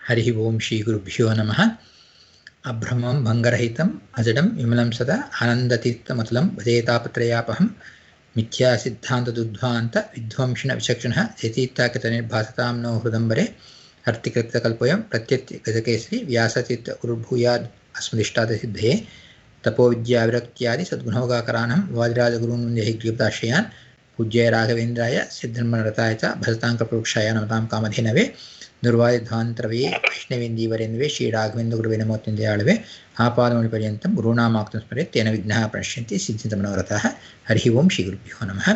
हरिः ओं श्रीगुरुभ्यो नमः अभ्रमं भङ्गरहितम् अजडं विमलं सदा आनन्दतीर्थमतुलं भजेतापत्रयापहं मिथ्यासिद्धान्तदुद्ध्वान्त विध्वंसिनविचक्षणः जयतीर्थाकृतनिर्भासतां नो हृदम्बरे हर्तिकृतकल्पयं प्रत्यत्यगजकेसरी व्यासतीर्थगुरुर्भूयाद् अस्मदिष्टादसिद्धये तपोविद्याविरक्त्यादि सद्गुणोगाकरानं वादिराजगुरून् वन्दे ग्रीवदाश्रयान् पूज्याय राघवेन्द्राय सिद्धर्मनरताय च भजताङ्कपरोक्षाय नमतां कामधेनवे ದುರ್ವಾದಿಧ್ವಾಂತರವೇ ವೈಷ್ಣವೇಂದೀವರೆಂದುವೆ ಶ್ರೀ ರಾಘವೇಂದ್ರ ಗುರುವೆ ನಮೋತ್ಯಂತೆಯಾಳುವೆ ಆಪಾದಮಣಿಪರ್ಯಂತಂ ಗುರುಣಾಮಾಕ್ತಂ ಸ್ಮರೆ ತೇನ ವಿಘ್ನಃ ಪ್ರಣಶ್ಯಂತಿ ಸಿದ್ಧಿತ ಮನೋರಥಃ ಹರಿ ಓಂ ಶ್ರೀ ಗುರುಭ್ಯೋ ನಮಃ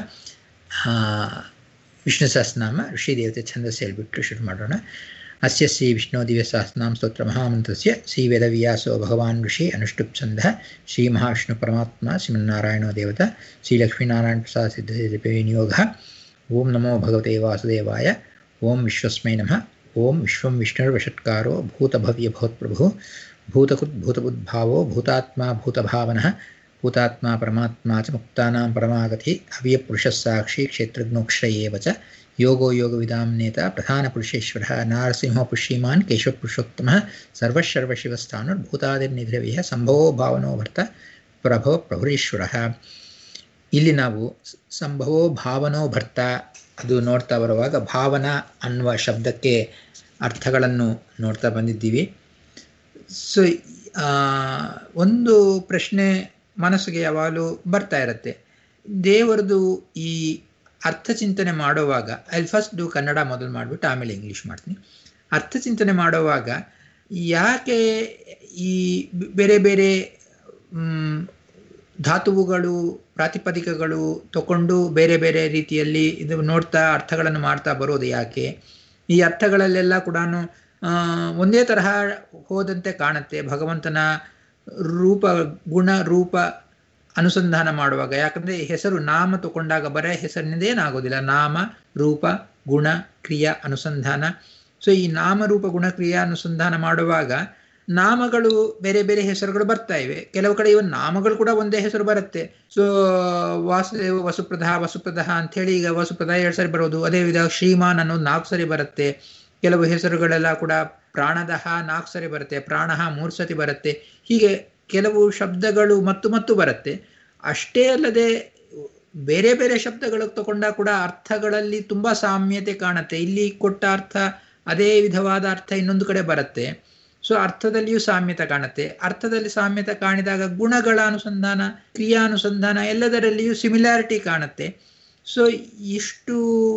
ವಿಷ್ಣು ಸಹಸ್ರನಾಮ ಋಷಿ ದೇವತೆ ಛಂದಸ್ಸು ಹೇಳ್ಬಿಟ್ಟು ಶುರು ಮಾಡೋಣ ಅಸ್ಯ ಶ್ರೀ ವಿಷ್ಣು ದಿವ್ಯ ಸಹಸ್ರನಾಮ ಸ್ತೋತ್ರ ಮಹಾಮಂತ್ರಸ್ಯ ಶ್ರೀ ವೇದವ್ಯಾಸೋ ಭಗವಾನ್ ಋಷಿ ಅನುಷ್ಠುಪ್ ಛಂದ ಶ್ರೀ ಮಹಾವಿಷ್ಣು ಪರಮಾತ್ಮ ಶ್ರೀಮನ್ನಾರಾಯಣೋ ದೇವತ ಶ್ರೀ ಲಕ್ಷ್ಮೀನಾರಾಯಣ ಪ್ರಸಾದ ಸಿದ್ಧತೆ ವಿನಿಯೋಗ ಓಂ ನಮೋ ಭಗವತೆ ವಾಸುದೇವಾಯ ಓಂ ವಿಶ್ವಸ್ಮೈ ನಮಃ ಓಂ ವಿಶ್ವಂ ವಿಷ್ಣುರ್ವಷಟ್ಕಾರೋ ಭೂತಭವ್ಯಭೂತ್ಪ್ರಭು ಭೂತಕೃದ್ಭೂತಬುದ್ಭಾವೋ ಭೂತಾತ್ಮ ಭೂತಭಾವನಃ ಭೂತಾತ್ಮ ಪರಮಾತ್ಮ ಚ ಮುಕ್ತಾನಾಂ ಪರಮಾಗತಿ ಅವ್ಯಪುರುಷಃ ಸಾಕ್ಷಿ ಕ್ಷೇತ್ರಜ್ಞೋಕ್ಷರ ಏವ ಚ ಯೋಗೋ ಯೋಗವಿದಾಂ ನೇತ ಪ್ರಧಾನಪುರುಷೇಶ್ವರः ನಾರಸಿಂಹೋ ಪುಷ್ಯಮಾನ್ ಕೇಶವಪುರುಷೋತ್ತಮः ಸರ್ವಶರ್ವಶಿವಸ್ಥಾನುರ್ಭೂತಾದಿರ್ನಿಧಿರವಿಹ ಸಂಭವೋ ಭಾವನೋ ಭರ್ತ ಪ್ರಭೋ ಪ್ರಭುರೀಶ್ವರಃ ಇಲ್ಲಿ ನಾವು ಸಂಭವೋ ಭಾವನೋ ಭರ್ತ ಅದು ನೋಡ್ತಾ ಬರುವಾಗ ಭಾವನಾ ಅನ್ನುವ ಶಬ್ದಕ್ಕೆ ಅರ್ಥಗಳನ್ನು ನೋಡ್ತಾ ಬಂದಿದ್ದೀವಿ ಸೊ ಒಂದು ಪ್ರಶ್ನೆ ಮನಸ್ಸಿಗೆ ಯಾವಾಗಲೂ ಬರ್ತಾ ಇರುತ್ತೆ ದೇವರದು ಈ ಅರ್ಥಚಿಂತನೆ ಮಾಡುವಾಗ ಐ ಫಸ್ಟ್ ಡು ಕನ್ನಡ ಮೊದಲು ಮಾಡಿಬಿಟ್ಟು ಆಮೇಲೆ ಇಂಗ್ಲೀಷ್ ಮಾಡ್ತೀನಿ ಅರ್ಥಚಿಂತನೆ ಮಾಡುವಾಗ ಯಾಕೆ ಈ ಬೇರೆ ಬೇರೆ ಧಾತುವುಗಳು ಪ್ರಾತಿಪದಿಕಗಳು ತಗೊಂಡು ಬೇರೆ ಬೇರೆ ರೀತಿಯಲ್ಲಿ ಇದು ನೋಡ್ತಾ ಅರ್ಥಗಳನ್ನು ಮಾಡ್ತಾ ಬರೋದು ಯಾಕೆ ಈ ಅರ್ಥಗಳಲ್ಲೆಲ್ಲ ಕೂಡ ಒಂದೇ ತರಹ ಹೋದಂತೆ ಕಾಣುತ್ತೆ ಭಗವಂತನ ರೂಪ ಗುಣ ರೂಪ ಅನುಸಂಧಾನ ಮಾಡುವಾಗ ಯಾಕಂದರೆ ಹೆಸರು ನಾಮ ತಗೊಂಡಾಗ ಬರೇ ಹೆಸರಿನಿಂದೇನಾಗೋದಿಲ್ಲ ನಾಮ ರೂಪ ಗುಣ ಕ್ರಿಯಾ ಅನುಸಂಧಾನ ಸೊ ಈ ನಾಮ ರೂಪ ಗುಣ ಕ್ರಿಯಾ ಅನುಸಂಧಾನ ಮಾಡುವಾಗ ನಾಮಗಳು ಬೇರೆ ಬೇರೆ ಹೆಸರುಗಳು ಬರ್ತಾ ಇವೆ ಕೆಲವು ಕಡೆ ಇವನ್ ನಾಮಗಳು ಕೂಡ ಒಂದೇ ಹೆಸರು ಬರುತ್ತೆ ಸೊ ವಾಸುದೇವ ವಸುಪ್ರಧ ವಸುಪ್ರಧ ಅಂಥೇಳಿ ಈಗ ವಸುಪ್ರಧ ಎರಡು ಸರಿ ಬರೋದು ಅದೇ ವಿಧ ಶ್ರೀಮಾನ್ ಅನ್ನೋದು ನಾಲ್ಕು ಸರಿ ಬರುತ್ತೆ ಕೆಲವು ಹೆಸರುಗಳೆಲ್ಲ ಕೂಡ ಪ್ರಾಣದಹ ನಾಲ್ಕು ಸರಿ ಬರುತ್ತೆ ಪ್ರಾಣಃ ಮೂರು ಸತಿ ಬರುತ್ತೆ ಹೀಗೆ ಕೆಲವು ಶಬ್ದಗಳು ಮತ್ತು ಮತ್ತು ಬರುತ್ತೆ ಅಷ್ಟೇ ಅಲ್ಲದೆ ಬೇರೆ ಬೇರೆ ಶಬ್ದಗಳು ತಗೊಂಡಾಗ ಕೂಡ ಅರ್ಥಗಳಲ್ಲಿ ತುಂಬಾ ಸಾಮ್ಯತೆ ಕಾಣುತ್ತೆ ಇಲ್ಲಿ ಕೊಟ್ಟ ಅರ್ಥ ಅದೇ ವಿಧವಾದ ಅರ್ಥ ಇನ್ನೊಂದು ಕಡೆ ಬರುತ್ತೆ ಸೊ ಅರ್ಥದಲ್ಲಿಯೂ ಸಾಮ್ಯತೆ ಕಾಣುತ್ತೆ ಅರ್ಥದಲ್ಲಿ ಸಾಮ್ಯತೆ ಕಾಣಿದಾಗ ಗುಣಗಳ ಅನುಸಂಧಾನ ಕ್ರಿಯಾನುಸಂಧಾನ ಎಲ್ಲದರಲ್ಲಿಯೂ ಸಿಮಿಲಾರಿಟಿ ಕಾಣುತ್ತೆ ಸೊ ಇಷ್ಟು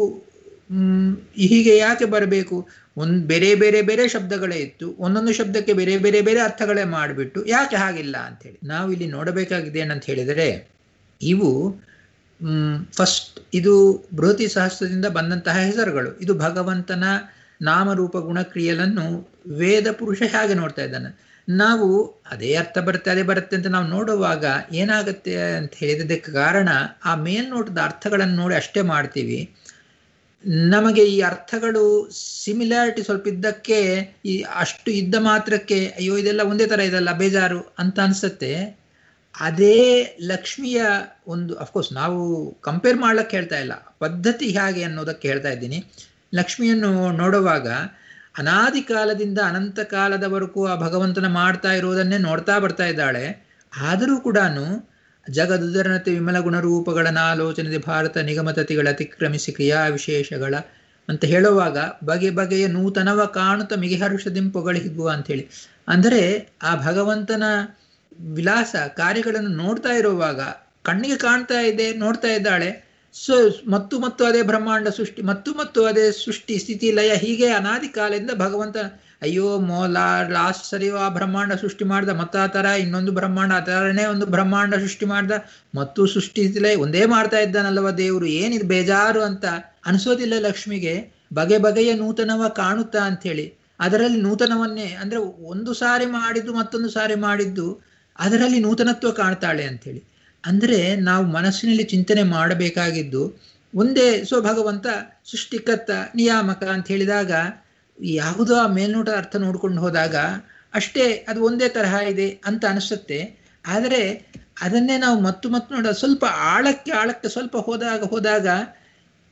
ಹೀಗೆ ಯಾಕೆ ಬರಬೇಕು ಒಂದು ಬೇರೆ ಬೇರೆ ಬೇರೆ ಶಬ್ದಗಳೇ ಇತ್ತು ಒಂದೊಂದು ಶಬ್ದಕ್ಕೆ ಬೇರೆ ಬೇರೆ ಬೇರೆ ಅರ್ಥಗಳೇ ಮಾಡಿಬಿಟ್ಟು ಯಾಕೆ ಹಾಗಿಲ್ಲ ಅಂಥೇಳಿ ನಾವು ಇಲ್ಲಿ ನೋಡಬೇಕಾಗಿದೆ ಏನಂತ ಹೇಳಿದರೆ ಇವು ಫಸ್ಟ್ ಇದು ಬೃಹತಿ ಸಹಸ್ರದಿಂದ ಬಂದಂತಹ ಹೆಸರುಗಳು ಇದು ಭಗವಂತನ ನಾಮರೂಪ ಗುಣಕ್ರಿಯೆಗಳನ್ನು ವೇದ ಪುರುಷ ಹೇಗೆ ನೋಡ್ತಾ ಇದ್ದಾನೆ ನಾವು ಅದೇ ಅರ್ಥ ಬರುತ್ತೆ ಅದೇ ಬರುತ್ತೆ ಅಂತ ನಾವು ನೋಡುವಾಗ ಏನಾಗುತ್ತೆ ಅಂತ ಹೇಳಿದ್ದಕ್ಕೆ ಕಾರಣ ಆ ಮೇಲ್ನೋಟದ ಅರ್ಥಗಳನ್ನು ನೋಡಿ ಅಷ್ಟೇ ಮಾಡ್ತೀವಿ ನಮಗೆ ಈ ಅರ್ಥಗಳು ಸಿಮಿಲಾರಿಟಿ ಸ್ವಲ್ಪ ಇದ್ದಕ್ಕೆ ಈ ಅಷ್ಟು ಇದ್ದ ಮಾತ್ರಕ್ಕೆ ಅಯ್ಯೋ ಇದೆಲ್ಲ ಒಂದೇ ಥರ ಇದಲ್ಲ ಬೇಜಾರು ಅಂತ ಅನ್ಸುತ್ತೆ ಅದೇ ಲಕ್ಷ್ಮಿಯ ಒಂದು ಅಫ್ಕೋರ್ಸ್ ನಾವು ಕಂಪೇರ್ ಮಾಡ್ಲಿಕ್ಕೆ ಹೇಳ್ತಾ ಇಲ್ಲ ಪದ್ಧತಿ ಹೇಗೆ ಅನ್ನೋದಕ್ಕೆ ಹೇಳ್ತಾ ಇದ್ದೀನಿ ಲಕ್ಷ್ಮಿಯನ್ನು ನೋಡುವಾಗ ಅನಾದಿ ಕಾಲದಿಂದ ಅನಂತ ಕಾಲದವರೆಗೂ ಆ ಭಗವಂತನ ಮಾಡ್ತಾ ಇರುವುದನ್ನೇ ನೋಡ್ತಾ ಬರ್ತಾ ಇದ್ದಾಳೆ ಆದರೂ ಕೂಡ ಜಗದುದರನತೆ ವಿಮಲ ಗುಣರೂಪಗಳ ಆಲೋಚನೆ ಭಾರತ ನಿಗಮತತಿಗಳ ಅತಿಕ್ರಮಿಸಿ ಕ್ರಿಯಾ ವಿಶೇಷಗಳ ಅಂತ ಹೇಳುವಾಗ ಬಗೆ ಬಗೆಯ ನೂತನವ ಕಾಣುತ್ತ ಮಿಗೆ ಹರುಷದಿಂಪುಗಳಿಗುವ ಅಂಥೇಳಿ ಅಂದರೆ ಆ ಭಗವಂತನ ವಿಲಾಸ ಕಾರ್ಯಗಳನ್ನು ನೋಡ್ತಾ ಇರುವಾಗ ಕಣ್ಣಿಗೆ ಕಾಣ್ತಾ ಇದೆ ನೋಡ್ತಾ ಇದ್ದಾಳೆ ಸೊ ಮತ್ತು ಮತ್ತು ಅದೇ ಬ್ರಹ್ಮಾಂಡ ಸೃಷ್ಟಿ ಮತ್ತು ಮತ್ತು ಅದೇ ಸೃಷ್ಟಿ ಸ್ಥಿತಿ ಲಯ ಹೀಗೆ ಅನಾದಿ ಕಾಲದಿಂದ ಭಗವಂತ ಅಯ್ಯೋ ಮೋಲ ಲಾಸ್ಟ್ ಸರಿ ಆ ಬ್ರಹ್ಮಾಂಡ ಸೃಷ್ಟಿ ಮಾಡ್ದ ಮತ್ತ ಆ ಥರ ಇನ್ನೊಂದು ಬ್ರಹ್ಮಾಂಡ ಆ ಥರನೇ ಒಂದು ಬ್ರಹ್ಮಾಂಡ ಸೃಷ್ಟಿ ಮಾಡ್ದ ಮತ್ತು ಸೃಷ್ಟಿ ಲಯ ಒಂದೇ ಮಾಡ್ತಾ ಇದ್ದಾನಲ್ವ ದೇವರು ಏನಿದು ಬೇಜಾರು ಅಂತ ಅನಿಸೋದಿಲ್ಲ ಲಕ್ಷ್ಮಿಗೆ ಬಗೆ ಬಗೆಯ ನೂತನವ ಕಾಣುತ್ತಾ ಅಂಥೇಳಿ ಅದರಲ್ಲಿ ನೂತನವನ್ನೇ ಅಂದ್ರೆ ಒಂದು ಸಾರಿ ಮಾಡಿದ್ದು ಮತ್ತೊಂದು ಸಾರಿ ಮಾಡಿದ್ದು ಅದರಲ್ಲಿ ನೂತನತ್ವ ಕಾಣ್ತಾಳೆ ಅಂಥೇಳಿ ಅಂದರೆ ನಾವು ಮನಸ್ಸಿನಲ್ಲಿ ಚಿಂತನೆ ಮಾಡಬೇಕಾಗಿದ್ದು ಒಂದೇ ಸೊ ಭಗವಂತ ಸೃಷ್ಟಿಕರ್ತ ನಿಯಾಮಕ ಅಂತ ಹೇಳಿದಾಗ ಯಾವುದೋ ಆ ಮೇಲ್ನೋಟ ಅರ್ಥ ನೋಡ್ಕೊಂಡು ಹೋದಾಗ ಅಷ್ಟೇ ಅದು ಒಂದೇ ತರಹ ಇದೆ ಅಂತ ಅನಿಸುತ್ತೆ ಆದರೆ ಅದನ್ನೇ ನಾವು ಮತ್ತು ಮತ್ತು ನೋಡ ಸ್ವಲ್ಪ ಆಳಕ್ಕೆ ಆಳಕ್ಕೆ ಸ್ವಲ್ಪ ಹೋದಾಗ ಹೋದಾಗ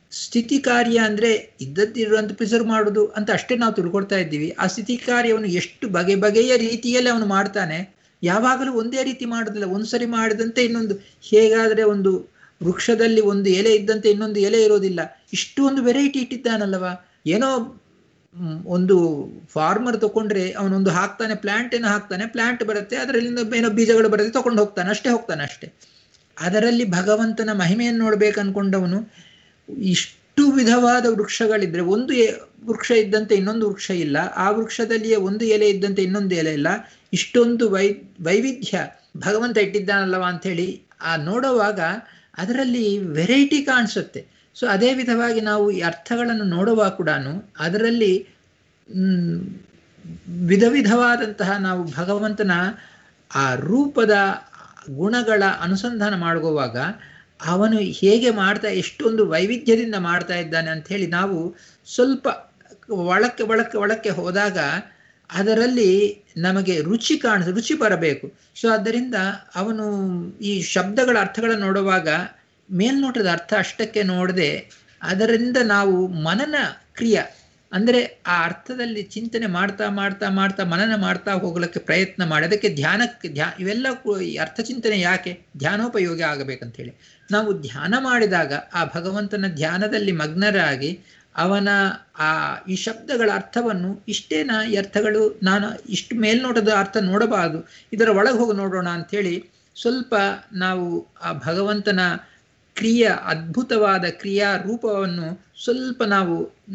ಸ್ಥಿತಿ ಕಾರ್ಯ ಅಂದರೆ ಇದ್ದದ್ದಿರುವಂತ ಪ್ರಿಸರ್ವ್ ಮಾಡೋದು ಅಂತ ಅಷ್ಟೇ ನಾವು ತಿಳ್ಕೊಳ್ತಾ ಇದ್ದೀವಿ ಆ ಸ್ಥಿತಿ ಕಾರ್ಯವನ್ನು ಎಷ್ಟು ಬಗೆ ಬಗೆಯ ರೀತಿಯಲ್ಲಿ ಅವನು ಮಾಡ್ತಾನೆ ಯಾವಾಗಲೂ ಒಂದೇ ರೀತಿ ಮಾಡೋದಿಲ್ಲ ಒಂದ್ಸರಿ ಮಾಡಿದಂತೆ ಇನ್ನೊಂದು ಹೇಗಾದರೆ ಒಂದು ವೃಕ್ಷದಲ್ಲಿ ಒಂದು ಎಲೆ ಇದ್ದಂತೆ ಇನ್ನೊಂದು ಎಲೆ ಇರೋದಿಲ್ಲ ಇಷ್ಟು ಒಂದು ವೆರೈಟಿ ಇಟ್ಟಿದ್ದಾನಲ್ಲವ ಏನೋ ಒಂದು ಫಾರ್ಮರ್ ತಗೊಂಡ್ರೆ ಅವನೊಂದು ಹಾಕ್ತಾನೆ ಪ್ಲಾಂಟ್ ಏನೋ ಹಾಕ್ತಾನೆ ಪ್ಲಾಂಟ್ ಬರುತ್ತೆ ಅದರಲ್ಲಿಂದ ಏನೋ ಬೀಜಗಳು ಬರುತ್ತೆ ತಗೊಂಡು ಹೋಗ್ತಾನೆ ಅಷ್ಟೇ ಹೋಗ್ತಾನೆ ಅಷ್ಟೇ ಅದರಲ್ಲಿ ಭಗವಂತನ ಮಹಿಮೆಯನ್ನು ನೋಡ್ಬೇಕು ಅನ್ಕೊಂಡವನು ಇಷ್ಟು ವಿಧವಾದ ವೃಕ್ಷಗಳಿದ್ರೆ ಒಂದು ವೃಕ್ಷ ಇದ್ದಂತೆ ಇನ್ನೊಂದು ವೃಕ್ಷ ಇಲ್ಲ ಆ ವೃಕ್ಷದಲ್ಲಿಯೇ ಒಂದು ಎಲೆ ಇದ್ದಂತೆ ಇನ್ನೊಂದು ಎಲೆ ಇಲ್ಲ ಇಷ್ಟೊಂದು ವೈ ವೈವಿಧ್ಯ ಭಗವಂತ ಇಟ್ಟಿದ್ದಾನಲ್ಲವ ಅಂಥೇಳಿ ಆ ನೋಡುವಾಗ ಅದರಲ್ಲಿ ವೆರೈಟಿ ಕಾಣಿಸುತ್ತೆ ಸೊ ಅದೇ ವಿಧವಾಗಿ ನಾವು ಈ ಅರ್ಥಗಳನ್ನು ನೋಡುವಾಗ ಕೂಡ ಅದರಲ್ಲಿ ವಿಧ ವಿಧವಾದಂತಹ ನಾವು ಭಗವಂತನ ಆ ರೂಪದ ಗುಣಗಳ ಅನುಸಂಧಾನ ಮಾಡುವಾಗ ಅವನು ಹೇಗೆ ಮಾಡ್ತಾ ಎಷ್ಟೊಂದು ವೈವಿಧ್ಯದಿಂದ ಮಾಡ್ತಾ ಇದ್ದಾನೆ ಅಂತ ಹೇಳಿ ನಾವು ಸ್ವಲ್ಪ ಒಳಕ್ಕೆ ಒಳಕ್ಕೆ ಒಳಕ್ಕೆ ಹೋದಾಗ ಅದರಲ್ಲಿ ನಮಗೆ ರುಚಿ ಕಾಣಿಸ ರುಚಿ ಬರಬೇಕು ಸೊ ಆದ್ದರಿಂದ ಅವನು ಈ ಶಬ್ದಗಳ ಅರ್ಥಗಳನ್ನು ನೋಡುವಾಗ ಮೇಲ್ನೋಟದ ಅರ್ಥ ಅಷ್ಟಕ್ಕೆ ನೋಡದೆ ಅದರಿಂದ ನಾವು ಮನನ ಕ್ರಿಯೆ ಅಂದರೆ ಆ ಅರ್ಥದಲ್ಲಿ ಚಿಂತನೆ ಮಾಡ್ತಾ ಮಾಡ್ತಾ ಮಾಡ್ತಾ ಮನನ ಮಾಡ್ತಾ ಹೋಗ್ಲಿಕ್ಕೆ ಪ್ರಯತ್ನ ಮಾಡಿ ಅದಕ್ಕೆ ಧ್ಯಾನಕ್ಕೆ ಧ್ಯಾ ಇವೆಲ್ಲ ಅರ್ಥ ಚಿಂತನೆ ಯಾಕೆ ಧ್ಯಾನೋಪಯೋಗಿ ಆಗಬೇಕಂತೇಳಿ ನಾವು ಧ್ಯಾನ ಮಾಡಿದಾಗ ಆ ಭಗವಂತನ ಧ್ಯಾನದಲ್ಲಿ ಮಗ್ನರಾಗಿ ಅವನ ಆ ಈ ಶಬ್ದಗಳ ಅರ್ಥವನ್ನು ಇಷ್ಟೇನಾ ಈ ಅರ್ಥಗಳು ನಾನು ಇಷ್ಟು ಮೇಲ್ನೋಟದ ಅರ್ಥ ನೋಡಬಾರದು ಇದರ ಒಳಗೆ ಹೋಗಿ ನೋಡೋಣ ಅಂಥೇಳಿ ಸ್ವಲ್ಪ ನಾವು ಆ ಭಗವಂತನ ಕ್ರಿಯೆ ಅದ್ಭುತವಾದ ಕ್ರಿಯಾ ರೂಪವನ್ನು ಸ್ವಲ್ಪ ನಾವು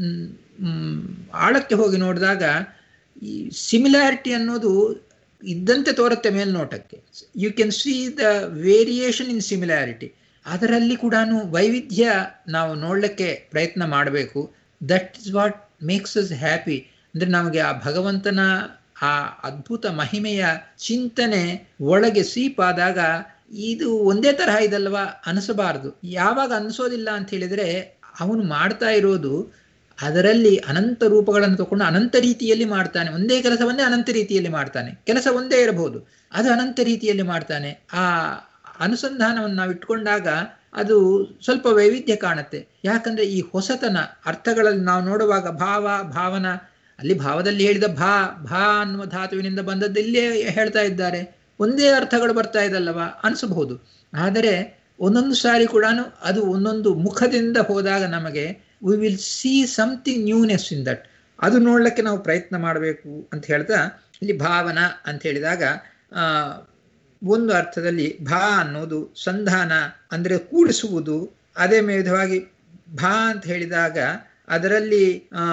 ಆಳಕ್ಕೆ ಹೋಗಿ ನೋಡಿದಾಗ ಈ ಸಿಮಿಲಾರಿಟಿ ಅನ್ನೋದು ಇದ್ದಂತೆ ತೋರುತ್ತೆ ಮೇಲ್ನೋಟಕ್ಕೆ you can see the variation in similarity ಅದರಲ್ಲಿ ಕೂಡ ವೈವಿಧ್ಯ ನಾವು ನೋಡಲಿಕ್ಕೆ ಪ್ರಯತ್ನ ಮಾಡಬೇಕು that is what makes us happy ಅಂದರೆ ನಮಗೆ ಆ ಭಗವಂತನ ಆ ಅದ್ಭುತ ಮಹಿಮೆಯ ಚಿಂತನೆ ಒಳಗೆ ಸೀಪಾದಾಗ ಇದು ಒಂದೇ ತರಹ ಇದಲ್ವಾ ಅನಿಸಬಾರದು ಯಾವಾಗ ಅನಿಸೋದಿಲ್ಲ ಅಂತ ಹೇಳಿದ್ರೆ ಅವನು ಮಾಡ್ತಾ ಇರೋದು ಅದರಲ್ಲಿ ಅನಂತ ರೂಪಗಳನ್ನು ತಗೊಂಡು ಅನಂತ ರೀತಿಯಲ್ಲಿ ಮಾಡ್ತಾನೆ ಒಂದೇ ಕೆಲಸವನ್ನೇ ಅನಂತ ರೀತಿಯಲ್ಲಿ ಮಾಡ್ತಾನೆ ಕೆಲಸ ಒಂದೇ ಇರಬಹುದು ಅದು ಅನಂತ ರೀತಿಯಲ್ಲಿ ಮಾಡ್ತಾನೆ ಆ ಅನುಸಂಧಾನವನ್ನು ನಾವು ಇಟ್ಕೊಂಡಾಗ ಅದು ಸ್ವಲ್ಪ ವೈವಿಧ್ಯ ಕಾಣುತ್ತೆ ಯಾಕಂದ್ರೆ ಈ ಹೊಸತನ ಅರ್ಥಗಳಲ್ಲಿ ನಾವು ನೋಡುವಾಗ ಭಾವ ಭಾವನ ಅಲ್ಲಿ ಭಾವದಲ್ಲಿ ಹೇಳಿದ ಭಾ ಭಾ ಅನ್ನುವ ಧಾತುವಿನಿಂದ ಬಂದದ್ದು ಇಲ್ಲೇ ಹೇಳ್ತಾ ಇದ್ದಾರೆ ಒಂದೇ ಅರ್ಥಗಳು ಬರ್ತಾ ಇದಲ್ಲವ ಅನಿಸಬಹುದು ಆದರೆ ಒಂದೊಂದು ಸಾರಿ ಕೂಡ ಅದು ಒಂದೊಂದು ಮುಖದಿಂದ ಹೋದಾಗ ನಮಗೆ we will see something newness in that ಅದು ನೋಡ್ಲಿಕ್ಕೆ ನಾವು ಪ್ರಯತ್ನ ಮಾಡಬೇಕು ಅಂತ ಹೇಳ್ತಾ ಇಲ್ಲಿ ಭಾವನ ಅಂತ ಹೇಳಿದಾಗ ಆ ಒಂದು ಅರ್ಥದಲ್ಲಿ ಭಾ ಅನ್ನೋದು ಸಂಧಾನ ಅಂದರೆ ಕೂಡಿಸುವುದು ಅದೇ ವಿಧವಾಗಿ ಭಾ ಅಂತ ಹೇಳಿದಾಗ ಅದರಲ್ಲಿ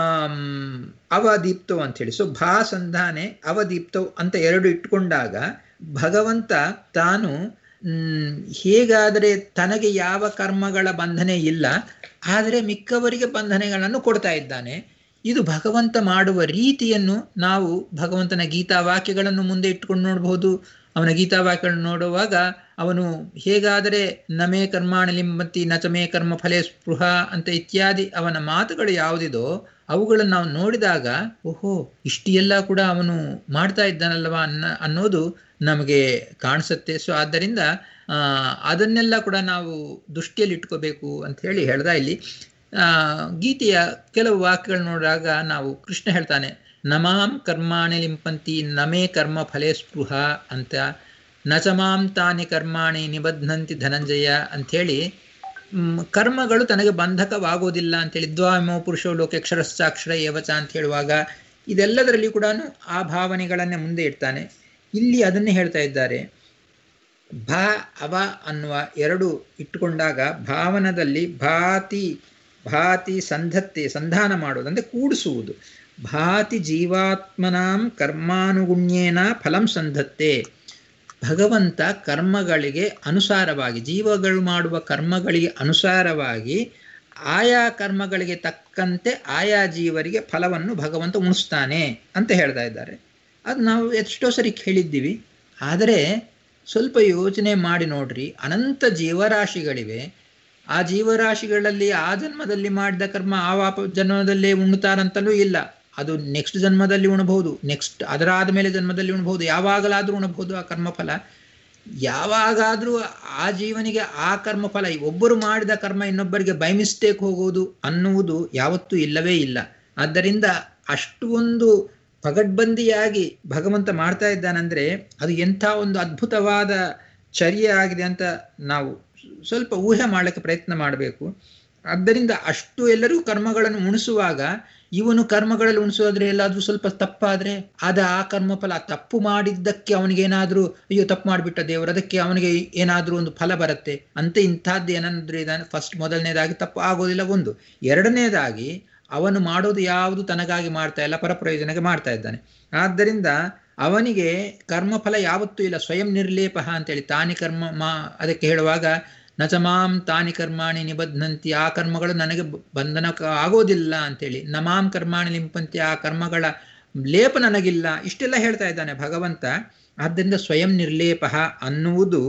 ಅವದೀಪ್ತವ್ ಅಂತ ಹೇಳಿ ಸೊ ಭಾ ಸಂಧಾನೆ ಅವದೀಪ್ತವ್ ಅಂತ ಎರಡು ಇಟ್ಕೊಂಡಾಗ ಭಗವಂತ ತಾನು ಹೇಗಾದರೆ ತನಗೆ ಯಾವ ಕರ್ಮಗಳ ಬಂಧನೆ ಇಲ್ಲ ಆದರೆ ಮಿಕ್ಕವರಿಗೆ ಬಂಧನೆಗಳನ್ನು ಕೊಡ್ತಾ ಇದ್ದಾನೆ ಇದು ಭಗವಂತ ಮಾಡುವ ರೀತಿಯನ್ನು ನಾವು ಭಗವಂತನ ಗೀತಾ ವಾಕ್ಯಗಳನ್ನು ಮುಂದೆ ಇಟ್ಕೊಂಡು ನೋಡಬಹುದು ಅವನ ಗೀತಾ ವಾಕ್ಯಗಳನ್ನು ನೋಡುವಾಗ ಅವನು ಹೇಗಾದರೆ ನಮೇ ಕರ್ಮಾಣಿ ಲಿಂಬಂತಿ ನಚಮೇ ಕರ್ಮ ಫಲೇ ಸ್ಪೃಹ ಅಂತ ಇತ್ಯಾದಿ ಅವನ ಮಾತುಗಳು ಯಾವುದಿದೋ ಅವುಗಳನ್ನು ನಾವು ನೋಡಿದಾಗ ಓಹೋ ಇಷ್ಟೆಲ್ಲ ಕೂಡ ಅವನು ಮಾಡ್ತಾ ಇದ್ದಾನಲ್ವಾ ಅನ್ನ ಅನ್ನೋದು ನಮಗೆ ಕಾಣಿಸುತ್ತೆ ಸೊ ಆದ್ದರಿಂದ ಅದನ್ನೆಲ್ಲ ಕೂಡ ನಾವು ದೃಷ್ಟಿಯಲ್ಲಿ ಇಟ್ಕೋಬೇಕು ಅಂತ ಹೇಳಿ ಹೇಳ್ದ ಇಲ್ಲಿ ಗೀತೆಯ ಕೆಲವು ವಾಕ್ಯಗಳು ನೋಡಿದಾಗ ನಾವು ಕೃಷ್ಣ ಹೇಳ್ತಾನೆ ನಮಾಂ ಕರ್ಮಾಣಿ ಲಿಂಪಂತಿ ನಮೇ ಕರ್ಮ ಫಲೇ ಸ್ಪೃಹ ಅಂತ ನಚಮಾಂ ತಾನಿ ಕರ್ಮಾಣಿ ನಿಬಧ್ನಂತಿ ಧನಂಜಯ ಅಂಥೇಳಿ ಕರ್ಮಗಳು ತನಗೆ ಬಂಧಕವಾಗೋದಿಲ್ಲ ಅಂತೇಳಿ ದ್ವಾಮೋ ಪುರುಷೋ ಲೋಕೆಕ್ಷರಶ್ಚಾಕ್ಷರ ಏವಚ ಅಂತ ಹೇಳುವಾಗ ಇದೆಲ್ಲದರಲ್ಲಿ ಕೂಡ ಆ ಭಾವನೆಗಳನ್ನೇ ಮುಂದೆ ಇಡ್ತಾನೆ ಇಲ್ಲಿ ಅದನ್ನೇ ಹೇಳ್ತಾ ಇದ್ದಾರೆ ಭಾ ಅವ ಅನ್ನುವ ಎರಡು ಇಟ್ಟುಕೊಂಡಾಗ ಭಾವನದಲ್ಲಿ ಭಾತಿ ಭಾತಿ ಸಂಧತ್ತೆ ಸಂಧಾನ ಮಾಡೋದು ಅಂದರೆ ಕೂಡಿಸುವುದು ಭಾತಿ ಜೀವಾತ್ಮನಾಂ ಕರ್ಮಾನುಗುಣ್ಯೇನ ಫಲಂ ಸಂಧತ್ತೆ ಭಗವಂತ ಕರ್ಮಗಳಿಗೆ ಅನುಸಾರವಾಗಿ ಜೀವಗಳು ಮಾಡುವ ಕರ್ಮಗಳಿಗೆ ಅನುಸಾರವಾಗಿ ಆಯಾ ಕರ್ಮಗಳಿಗೆ ತಕ್ಕಂತೆ ಆಯಾ ಜೀವರಿಗೆ ಫಲವನ್ನು ಭಗವಂತ ಉಣಿಸ್ತಾನೆ ಅಂತ ಹೇಳ್ತಾ ಇದ್ದಾರೆ ಅದು ನಾವು ಎಷ್ಟೋ ಸರಿ ಕೇಳಿದ್ದೀವಿ ಆದರೆ ಸ್ವಲ್ಪ ಯೋಚನೆ ಮಾಡಿ ನೋಡ್ರಿ ಅನಂತ ಜೀವರಾಶಿಗಳಿವೆ ಆ ಜೀವರಾಶಿಗಳಲ್ಲಿ ಆ ಜನ್ಮದಲ್ಲಿ ಮಾಡಿದ ಕರ್ಮ ಆ ವಾಪ ಜನ್ಮದಲ್ಲೇ ಉಣ್ತಾರಂತಲೂ ಇಲ್ಲ ಅದು ನೆಕ್ಸ್ಟ್ ಜನ್ಮದಲ್ಲಿ ಉಣಬಹುದು ನೆಕ್ಸ್ಟ್ ಅದರಾದ ಮೇಲೆ ಜನ್ಮದಲ್ಲಿ ಉಣಬಹುದು ಯಾವಾಗಲಾದರೂ ಉಣಬಹುದು ಆ ಕರ್ಮಫಲ ಯಾವಾಗಾದರೂ ಆ ಜೀವನಿಗೆ ಆ ಕರ್ಮಫಲ ಒಬ್ಬರು ಮಾಡಿದ ಕರ್ಮ ಇನ್ನೊಬ್ಬರಿಗೆ ಬೈ ಮಿಸ್ಟೇಕ್ ಹೋಗುವುದು ಅನ್ನುವುದು ಯಾವತ್ತೂ ಇಲ್ಲವೇ ಇಲ್ಲ ಆದ್ದರಿಂದ ಅಷ್ಟು ಒಂದು ಪಗಡ್ಬಂದಿಯಾಗಿ ಭಗವಂತ ಮಾಡ್ತಾ ಇದ್ದಾನಂದ್ರೆ ಅದು ಎಂಥ ಒಂದು ಅದ್ಭುತವಾದ ಚರ್ಯ ಆಗಿದೆ ಅಂತ ನಾವು ಸ್ವಲ್ಪ ಊಹೆ ಮಾಡಲಿಕ್ಕೆ ಪ್ರಯತ್ನ ಮಾಡಬೇಕು ಆದ್ದರಿಂದ ಅಷ್ಟು ಎಲ್ಲರೂ ಕರ್ಮಗಳನ್ನು ಉಣಿಸುವಾಗ ಇವನು ಕರ್ಮಗಳಲ್ಲಿ ಉಣಿಸೋದ್ರೆ ಎಲ್ಲಾದ್ರೂ ಸ್ವಲ್ಪ ತಪ್ಪಾದ್ರೆ ಅದ ಆ ಕರ್ಮಫಲ ತಪ್ಪು ಮಾಡಿದ್ದಕ್ಕೆ ಅವನಿಗೇನಾದ್ರೂ ಅಯ್ಯೋ ತಪ್ಪು ಮಾಡಿಬಿಟ್ಟ ದೇವರು ಅದಕ್ಕೆ ಅವನಿಗೆ ಏನಾದ್ರೂ ಒಂದು ಫಲ ಬರುತ್ತೆ ಅಂತ ಇಂಥದ್ದು ಏನಾದ್ರೂ ಇದಾನೆ ಫಸ್ಟ್ ಮೊದಲನೇದಾಗಿ ತಪ್ಪು ಆಗೋದಿಲ್ಲ ಒಂದು ಎರಡನೇದಾಗಿ ಅವನು ಮಾಡೋದು ಯಾವುದು ತನಗಾಗಿ ಮಾಡ್ತಾ ಇಲ್ಲ ಪರಪ್ರಯೋಜನಕ್ಕೆ ಮಾಡ್ತಾ ಇದ್ದಾನೆ ಆದ್ದರಿಂದ ಅವನಿಗೆ ಕರ್ಮಫಲ ಯಾವತ್ತೂ ಇಲ್ಲ ಸ್ವಯಂ ನಿರ್ಲೇಪ ಅಂತೇಳಿ ತಾನಿ ಕರ್ಮ ಮಾ ಅದಕ್ಕೆ ಹೇಳುವಾಗ ನಚಮಾಂ ತಾನಿ ಕರ್ಮಾಣಿ ನಿಬದ್ಧಂತಿ ಆ ಕರ್ಮಗಳು ನನಗೆ ಬಂಧನ ಆಗೋದಿಲ್ಲ ಅಂತೇಳಿ ನಮಾಂ ಕರ್ಮಾಣಿ ಲಿಂಪಂತಿ ಆ ಕರ್ಮಗಳ ಲೇಪ ನನಗಿಲ್ಲ ಇಷ್ಟೆಲ್ಲ ಹೇಳ್ತಾ ಇದ್ದಾನೆ ಭಗವಂತ ಆದ್ದರಿಂದ ಸ್ವಯಂ ನಿರ್ಲೇಪ ಅನ್ನುವುದು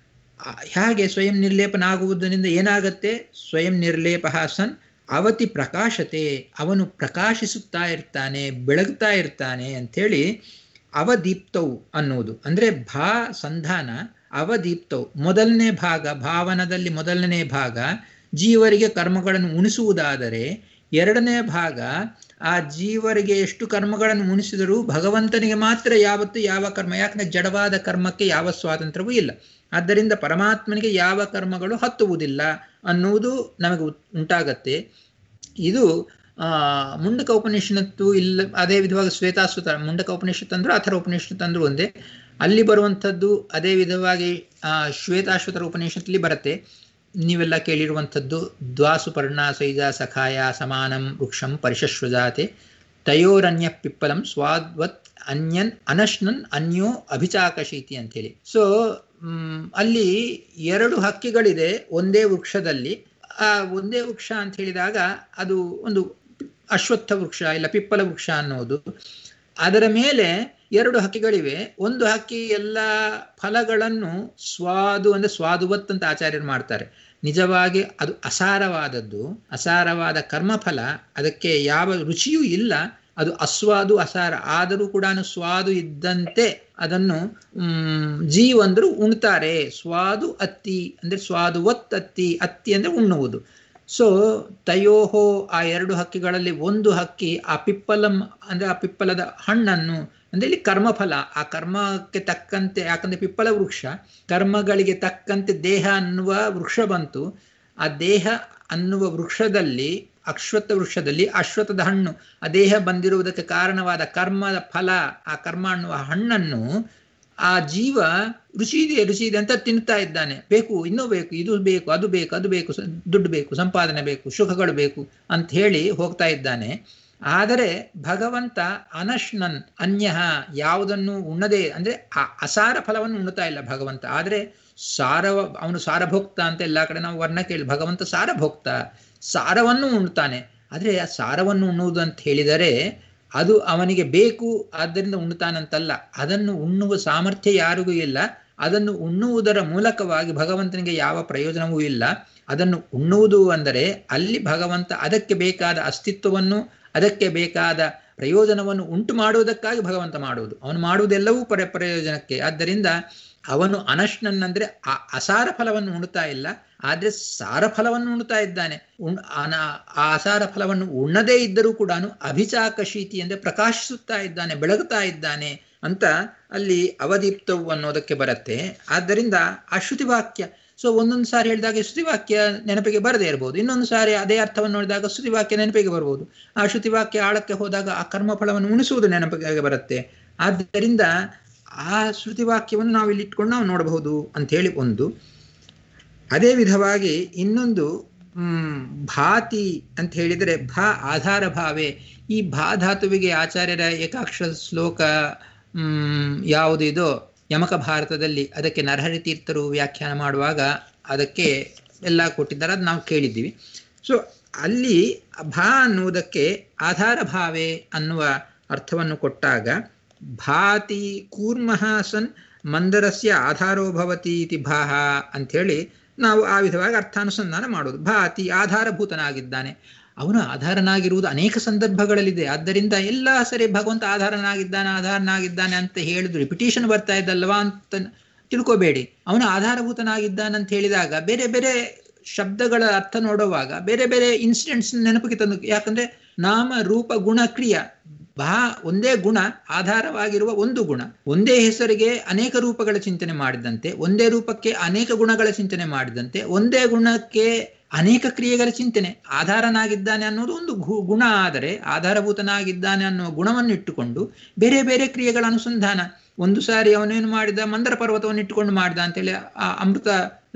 ಹೇಗೆ ಸ್ವಯಂ ನಿರ್ಲೇಪನಾಗುವುದರಿಂದ ಏನಾಗತ್ತೆ ಸ್ವಯಂ ನಿರ್ಲೇಪ ಸನ್ ಅವತಿ ಪ್ರಕಾಶತೆ ಅವನು ಪ್ರಕಾಶಿಸುತ್ತಾ ಇರ್ತಾನೆ ಬೆಳಗ್ತಾ ಇರ್ತಾನೆ ಅಂಥೇಳಿ ಅವದೀಪ್ತವು ಅನ್ನುವುದು ಅಂದರೆ ಭಾ ಸಂಧಾನ ಅವದೀಪ್ತವು ಮೊದಲನೇ ಭಾಗ ಭಾವನದಲ್ಲಿ ಮೊದಲನೇ ಭಾಗ ಜೀವರಿಗೆ ಕರ್ಮಗಳನ್ನು ಉಣಿಸುವುದಾದರೆ ಎರಡನೇ ಭಾಗ ಆ ಜೀವರಿಗೆ ಎಷ್ಟು ಕರ್ಮಗಳನ್ನು ಉಣಿಸಿದರೂ ಭಗವಂತನಿಗೆ ಮಾತ್ರ ಯಾವತ್ತು ಯಾವ ಕರ್ಮ ಯಾಕಂದ್ರೆ ಜಡವಾದ ಕರ್ಮಕ್ಕೆ ಯಾವ ಸ್ವಾತಂತ್ರ್ಯವೂ ಇಲ್ಲ ಆದ್ದರಿಂದ ಪರಮಾತ್ಮನಿಗೆ ಯಾವ ಕರ್ಮಗಳು ಹತ್ತುವುದಿಲ್ಲ ಅನ್ನುವುದು ನಮಗೆ ಉಂಟಾಗತ್ತೆ ಇದು ಆ ಮುಂಡಕ ಉಪನಿಷತ್ತು ಇಲ್ಲ ಅದೇ ವಿಧವಾಗಿ ಶ್ವೇತಾಶ್ವತ ಮುಂಡಕ ಉಪನಿಷತ್ ಅಂದ್ರು ಅಥರ ಉಪನಿಷತ್ ಅಂದ್ರು ಒಂದೇ ಅಲ್ಲಿ ಬರುವಂಥದ್ದು ಅದೇ ವಿಧವಾಗಿ ಆ ಶ್ವೇತಾಶ್ವತರ ಉಪನಿಷತ್ತಲ್ಲಿ ಬರುತ್ತೆ ನೀವೆಲ್ಲ ಕೇಳಿರುವಂಥದ್ದು ದ್ವಾಸುಪರ್ಣ ಸೈಜ ಸಖಾಯ ಸಮಾನಂ ವೃಕ್ಷಂ ಪರಿಶಶ್ವಜಾತೆ ತಯೋರನ್ಯ ಪಿಪ್ಪಲಂ ಸ್ವಾದ್ವತ್ ಅನ್ಯನ್ ಅನಶ್ನನ್ ಅನ್ಯೋ ಅಭಿಚಾಕಶೀತಿ ಅಂತೇಳಿ ಸೊ ಅಲ್ಲಿ ಎರಡು ಹಕ್ಕಿಗಳಿದೆ ಒಂದೇ ವೃಕ್ಷದಲ್ಲಿ ಆ ಒಂದೇ ವೃಕ್ಷ ಅಂತ ಹೇಳಿದಾಗ ಅದು ಒಂದು ಅಶ್ವತ್ಥ ವೃಕ್ಷ ಇಲ್ಲ ಪಿಪ್ಪಲ ವೃಕ್ಷ ಅನ್ನೋದು ಅದರ ಮೇಲೆ ಎರಡು ಹಕ್ಕಿಗಳಿವೆ ಒಂದು ಹಕ್ಕಿ ಎಲ್ಲ ಫಲಗಳನ್ನು ಸ್ವಾದು ಅಂದ್ರೆ ಸ್ವಾದುವತ್ ಅಂತ ಆಚಾರ್ಯರು ಮಾಡ್ತಾರೆ ನಿಜವಾಗಿ ಅದು ಅಸಾರವಾದದ್ದು ಅಸಾರವಾದ ಕರ್ಮಫಲ ಅದಕ್ಕೆ ಯಾವ ರುಚಿಯೂ ಇಲ್ಲ ಅದು ಅಸ್ವಾದು ಅಸಾರ ಆದರೂ ಕೂಡ ಸ್ವಾದು ಇದ್ದಂತೆ ಅದನ್ನು ಜೀವಂದರು ಉಣ್ತಾರೆ ಸ್ವಾದು ಅತ್ತಿ ಅಂದ್ರೆ ಸ್ವಾದುವತ್ ಅತ್ತಿ ಅತ್ತಿ ಅಂದ್ರೆ ಉಣ್ಣುವುದು ಸೊ ತಯೋಹೋ ಆ ಎರಡು ಹಕ್ಕಿಗಳಲ್ಲಿ ಒಂದು ಹಕ್ಕಿ ಆ ಪಿಪ್ಪಲಂ ಅಂದ್ರೆ ಆ ಪಿಪ್ಪಲದ ಹಣ್ಣನ್ನು ಅಂದ್ರೆ ಇಲ್ಲಿ ಕರ್ಮಫಲ ಆ ಕರ್ಮಕ್ಕೆ ತಕ್ಕಂತೆ ಯಾಕಂದ್ರೆ ಪಿಪ್ಪಲ ವೃಕ್ಷ ಕರ್ಮಗಳಿಗೆ ತಕ್ಕಂತೆ ದೇಹ ಅನ್ನುವ ವೃಕ್ಷ ಬಂತು ಆ ದೇಹ ಅನ್ನುವ ವೃಕ್ಷದಲ್ಲಿ ಅಶ್ವತ್ಥ ವೃಕ್ಷದಲ್ಲಿ ಅಶ್ವತ್ಥದ ಹಣ್ಣು ಆ ದೇಹ ಬಂದಿರುವುದಕ್ಕೆ ಕಾರಣವಾದ ಕರ್ಮದ ಫಲ ಆ ಕರ್ಮ ಅನ್ನುವ ಹಣ್ಣನ್ನು ಆ ಜೀವ ರುಚಿ ಇದೆ ರುಚಿ ಇದೆ ಅಂತ ತಿಂತಾ ಇದ್ದಾನೆ ಬೇಕು ಇನ್ನೂ ಬೇಕು ಇದು ಬೇಕು ಅದು ಬೇಕು ಅದು ಬೇಕು ದುಡ್ಡು ಬೇಕು ಸಂಪಾದನೆ ಬೇಕು ಸುಖಗಳು ಬೇಕು ಅಂತ ಹೇಳಿ ಹೋಗ್ತಾ ಇದ್ದಾನೆ ಆದರೆ ಭಗವಂತ ಅನಶ್ನನ್ ಅನ್ಯ ಯಾವುದನ್ನು ಉಣ್ಣದೆ ಅಂದ್ರೆ ಆ ಅಸಾರ ಫಲವನ್ನು ಉಣ್ಣುತ್ತಾ ಇಲ್ಲ ಭಗವಂತ ಆದರೆ ಸಾರವ ಅವನು ಸಾರಭೋಕ್ತ ಅಂತ ಎಲ್ಲ ಕಡೆ ನಾವು ವರ್ಣ ಕೇಳಿ ಭಗವಂತ ಸಾರಭೋಕ್ತ ಸಾರವನ್ನು ಉಣ್ತಾನೆ ಆದರೆ ಆ ಸಾರವನ್ನು ಉಣ್ಣುವುದು ಅಂತ ಹೇಳಿದರೆ ಅದು ಅವನಿಗೆ ಬೇಕು ಆದ್ದರಿಂದ ಉಣ್ಣುತ್ತಾನಂತಲ್ಲ ಅದನ್ನು ಉಣ್ಣುವ ಸಾಮರ್ಥ್ಯ ಯಾರಿಗೂ ಇಲ್ಲ ಅದನ್ನು ಉಣ್ಣುವುದರ ಮೂಲಕವಾಗಿ ಭಗವಂತನಿಗೆ ಯಾವ ಪ್ರಯೋಜನವೂ ಇಲ್ಲ ಅದನ್ನು ಉಣ್ಣುವುದು ಅಂದರೆ ಅಲ್ಲಿ ಭಗವಂತ ಅದಕ್ಕೆ ಬೇಕಾದ ಅಸ್ತಿತ್ವವನ್ನು ಅದಕ್ಕೆ ಬೇಕಾದ ಪ್ರಯೋಜನವನ್ನು ಉಂಟು ಮಾಡುವುದಕ್ಕಾಗಿ ಭಗವಂತ ಮಾಡುವುದು ಅವನು ಮಾಡುವುದೆಲ್ಲವೂ ಪರ ಪ್ರಯೋಜನಕ್ಕೆ ಆದ್ದರಿಂದ ಅವನು ಅನಶ್ನನ್ ಅಂದ್ರೆ ಆ ಅಸಾರ ಫಲವನ್ನು ಉಣ್ತಾ ಇಲ್ಲ ಆದ್ರೆ ಸಾರ ಫಲವನ್ನು ಉಣ್ತಾ ಇದ್ದಾನೆ ಉಣ್ ಆ ಅಸಾರ ಫಲವನ್ನು ಉಣ್ಣದೇ ಇದ್ದರೂ ಕೂಡ ಅಭಿಚಾಕಶೀತಿ ಅಂದ್ರೆ ಪ್ರಕಾಶಿಸುತ್ತಾ ಇದ್ದಾನೆ ಬೆಳಗುತ್ತಾ ಇದ್ದಾನೆ ಅಂತ ಅಲ್ಲಿ ಅವದೀಪ್ತವು ಅನ್ನೋದಕ್ಕೆ ಬರುತ್ತೆ ಆದ್ದರಿಂದ ಆ ಶ್ರುತಿವಾಕ್ಯ ಸೊ ಒಂದೊಂದು ಸಾರಿ ಹೇಳಿದಾಗ ಶ್ರುತಿವಾಕ್ಯ ನೆನಪಿಗೆ ಬರದೇ ಇರಬಹುದು ಇನ್ನೊಂದು ಸಾರಿ ಅದೇ ಅರ್ಥವನ್ನು ನೋಡಿದಾಗ ಶ್ರುತಿವಾಕ್ಯ ನೆನಪಿಗೆ ಬರಬಹುದು ಆ ಶ್ರುತಿವಾಕ್ಯ ಆಳಕ್ಕೆ ಹೋದಾಗ ಆ ಕರ್ಮಫಲವನ್ನು ಉಣಿಸುವುದು ನೆನಪಿಗೆ ಬರುತ್ತೆ ಆದ್ದರಿಂದ ಆ ಶ್ರುತಿವಾಕ್ಯವನ್ನು ನಾವು ಇಲ್ಲಿ ಇಟ್ಕೊಂಡು ನಾವು ನೋಡಬಹುದು ಅಂತ ಹೇಳಿ ಒಂದು ಅದೇ ವಿಧವಾಗಿ ಇನ್ನೊಂದು ಹ್ಮ್ ಭಾತಿ ಅಂತ ಹೇಳಿದರೆ ಭಾ ಆಧಾರ ಭಾವೆ ಈ ಭಾ ಧಾತುವಿಗೆ ಆಚಾರ್ಯರ ಏಕಾಕ್ಷರ ಶ್ಲೋಕ ಹ್ಮ್ ಯಾವುದಿದೋ ಯಮಕ ಭಾರತದಲ್ಲಿ ಅದಕ್ಕೆ ನರಹರಿ ತೀರ್ಥರು ವ್ಯಾಖ್ಯಾನ ಮಾಡುವಾಗ ಅದಕ್ಕೆ ಎಲ್ಲ ಕೊಟ್ಟಿದ್ದಾರೆ ಅದು ನಾವು ಕೇಳಿದ್ದೀವಿ ಸೊ ಅಲ್ಲಿ ಭಾ ಅನ್ನುವುದಕ್ಕೆ ಆಧಾರ ಭಾವೆ ಅನ್ನುವ ಅರ್ಥವನ್ನು ಕೊಟ್ಟಾಗ ಭಾತಿ ಕೂರ್ಮಃ ಸನ್ ಮಂದರಸ್ಯ ಆಧಾರೋ ಭವತಿ ಇತಿ ಭಾಹ ಅಂಥೇಳಿ ನಾವು ಆ ವಿಧವಾಗಿ ಅರ್ಥಾನುಸಂಧಾನ ಮಾಡೋದು ಭಾತಿ ಆಧಾರಭೂತನಾಗಿದ್ದಾನೆ ಅವನು ಆಧಾರನಾಗಿರುವುದು ಅನೇಕ ಸಂದರ್ಭಗಳಲ್ಲಿದೆ ಆದ್ದರಿಂದ ಎಲ್ಲ ಸರಿ ಭಗವಂತ ಆಧಾರನಾಗಿದ್ದಾನೆ ಆಧಾರನಾಗಿದ್ದಾನೆ ಅಂತ ಹೇಳಿದ್ರು ರಿಪಿಟೇಷನ್ ಬರ್ತಾ ಇದ್ದಲ್ವಾ ಅಂತ ತಿಳ್ಕೋಬೇಡಿ ಅವನು ಆಧಾರಭೂತನಾಗಿದ್ದಾನಂತ ಹೇಳಿದಾಗ ಬೇರೆ ಬೇರೆ ಶಬ್ದಗಳ ಅರ್ಥ ನೋಡುವಾಗ ಬೇರೆ ಬೇರೆ ಇನ್ಸಿಡೆಂಟ್ಸ್ ನೆನಪಿಗೆ ತಂದು ಯಾಕಂದ್ರೆ ನಾಮ ರೂಪ ಗುಣ ಕ್ರಿಯ ಬಹಾ ಒಂದೇ ಗುಣ ಆಧಾರವಾಗಿರುವ ಒಂದು ಗುಣ ಒಂದೇ ಹೆಸರಿಗೆ ಅನೇಕ ರೂಪಗಳ ಚಿಂತನೆ ಮಾಡಿದಂತೆ ಒಂದೇ ರೂಪಕ್ಕೆ ಅನೇಕ ಗುಣಗಳ ಚಿಂತನೆ ಮಾಡಿದಂತೆ ಒಂದೇ ಗುಣಕ್ಕೆ ಅನೇಕ ಕ್ರಿಯೆಗಳ ಚಿಂತನೆ ಆಧಾರನಾಗಿದ್ದಾನೆ ಅನ್ನೋದು ಒಂದು ಗುಣ ಆದರೆ ಆಧಾರಭೂತನಾಗಿದ್ದಾನೆ ಅನ್ನೋ ಗುಣವನ್ನು ಇಟ್ಟುಕೊಂಡು ಬೇರೆ ಬೇರೆ ಕ್ರಿಯೆಗಳ ಅನುಸಂಧಾನ ಒಂದು ಸಾರಿ ಅವನೇನು ಮಾಡಿದ ಮಂದರ ಪರ್ವತವನ್ನು ಇಟ್ಟುಕೊಂಡು ಮಾಡಿದ ಅಂತೇಳಿ ಆ ಅಮೃತ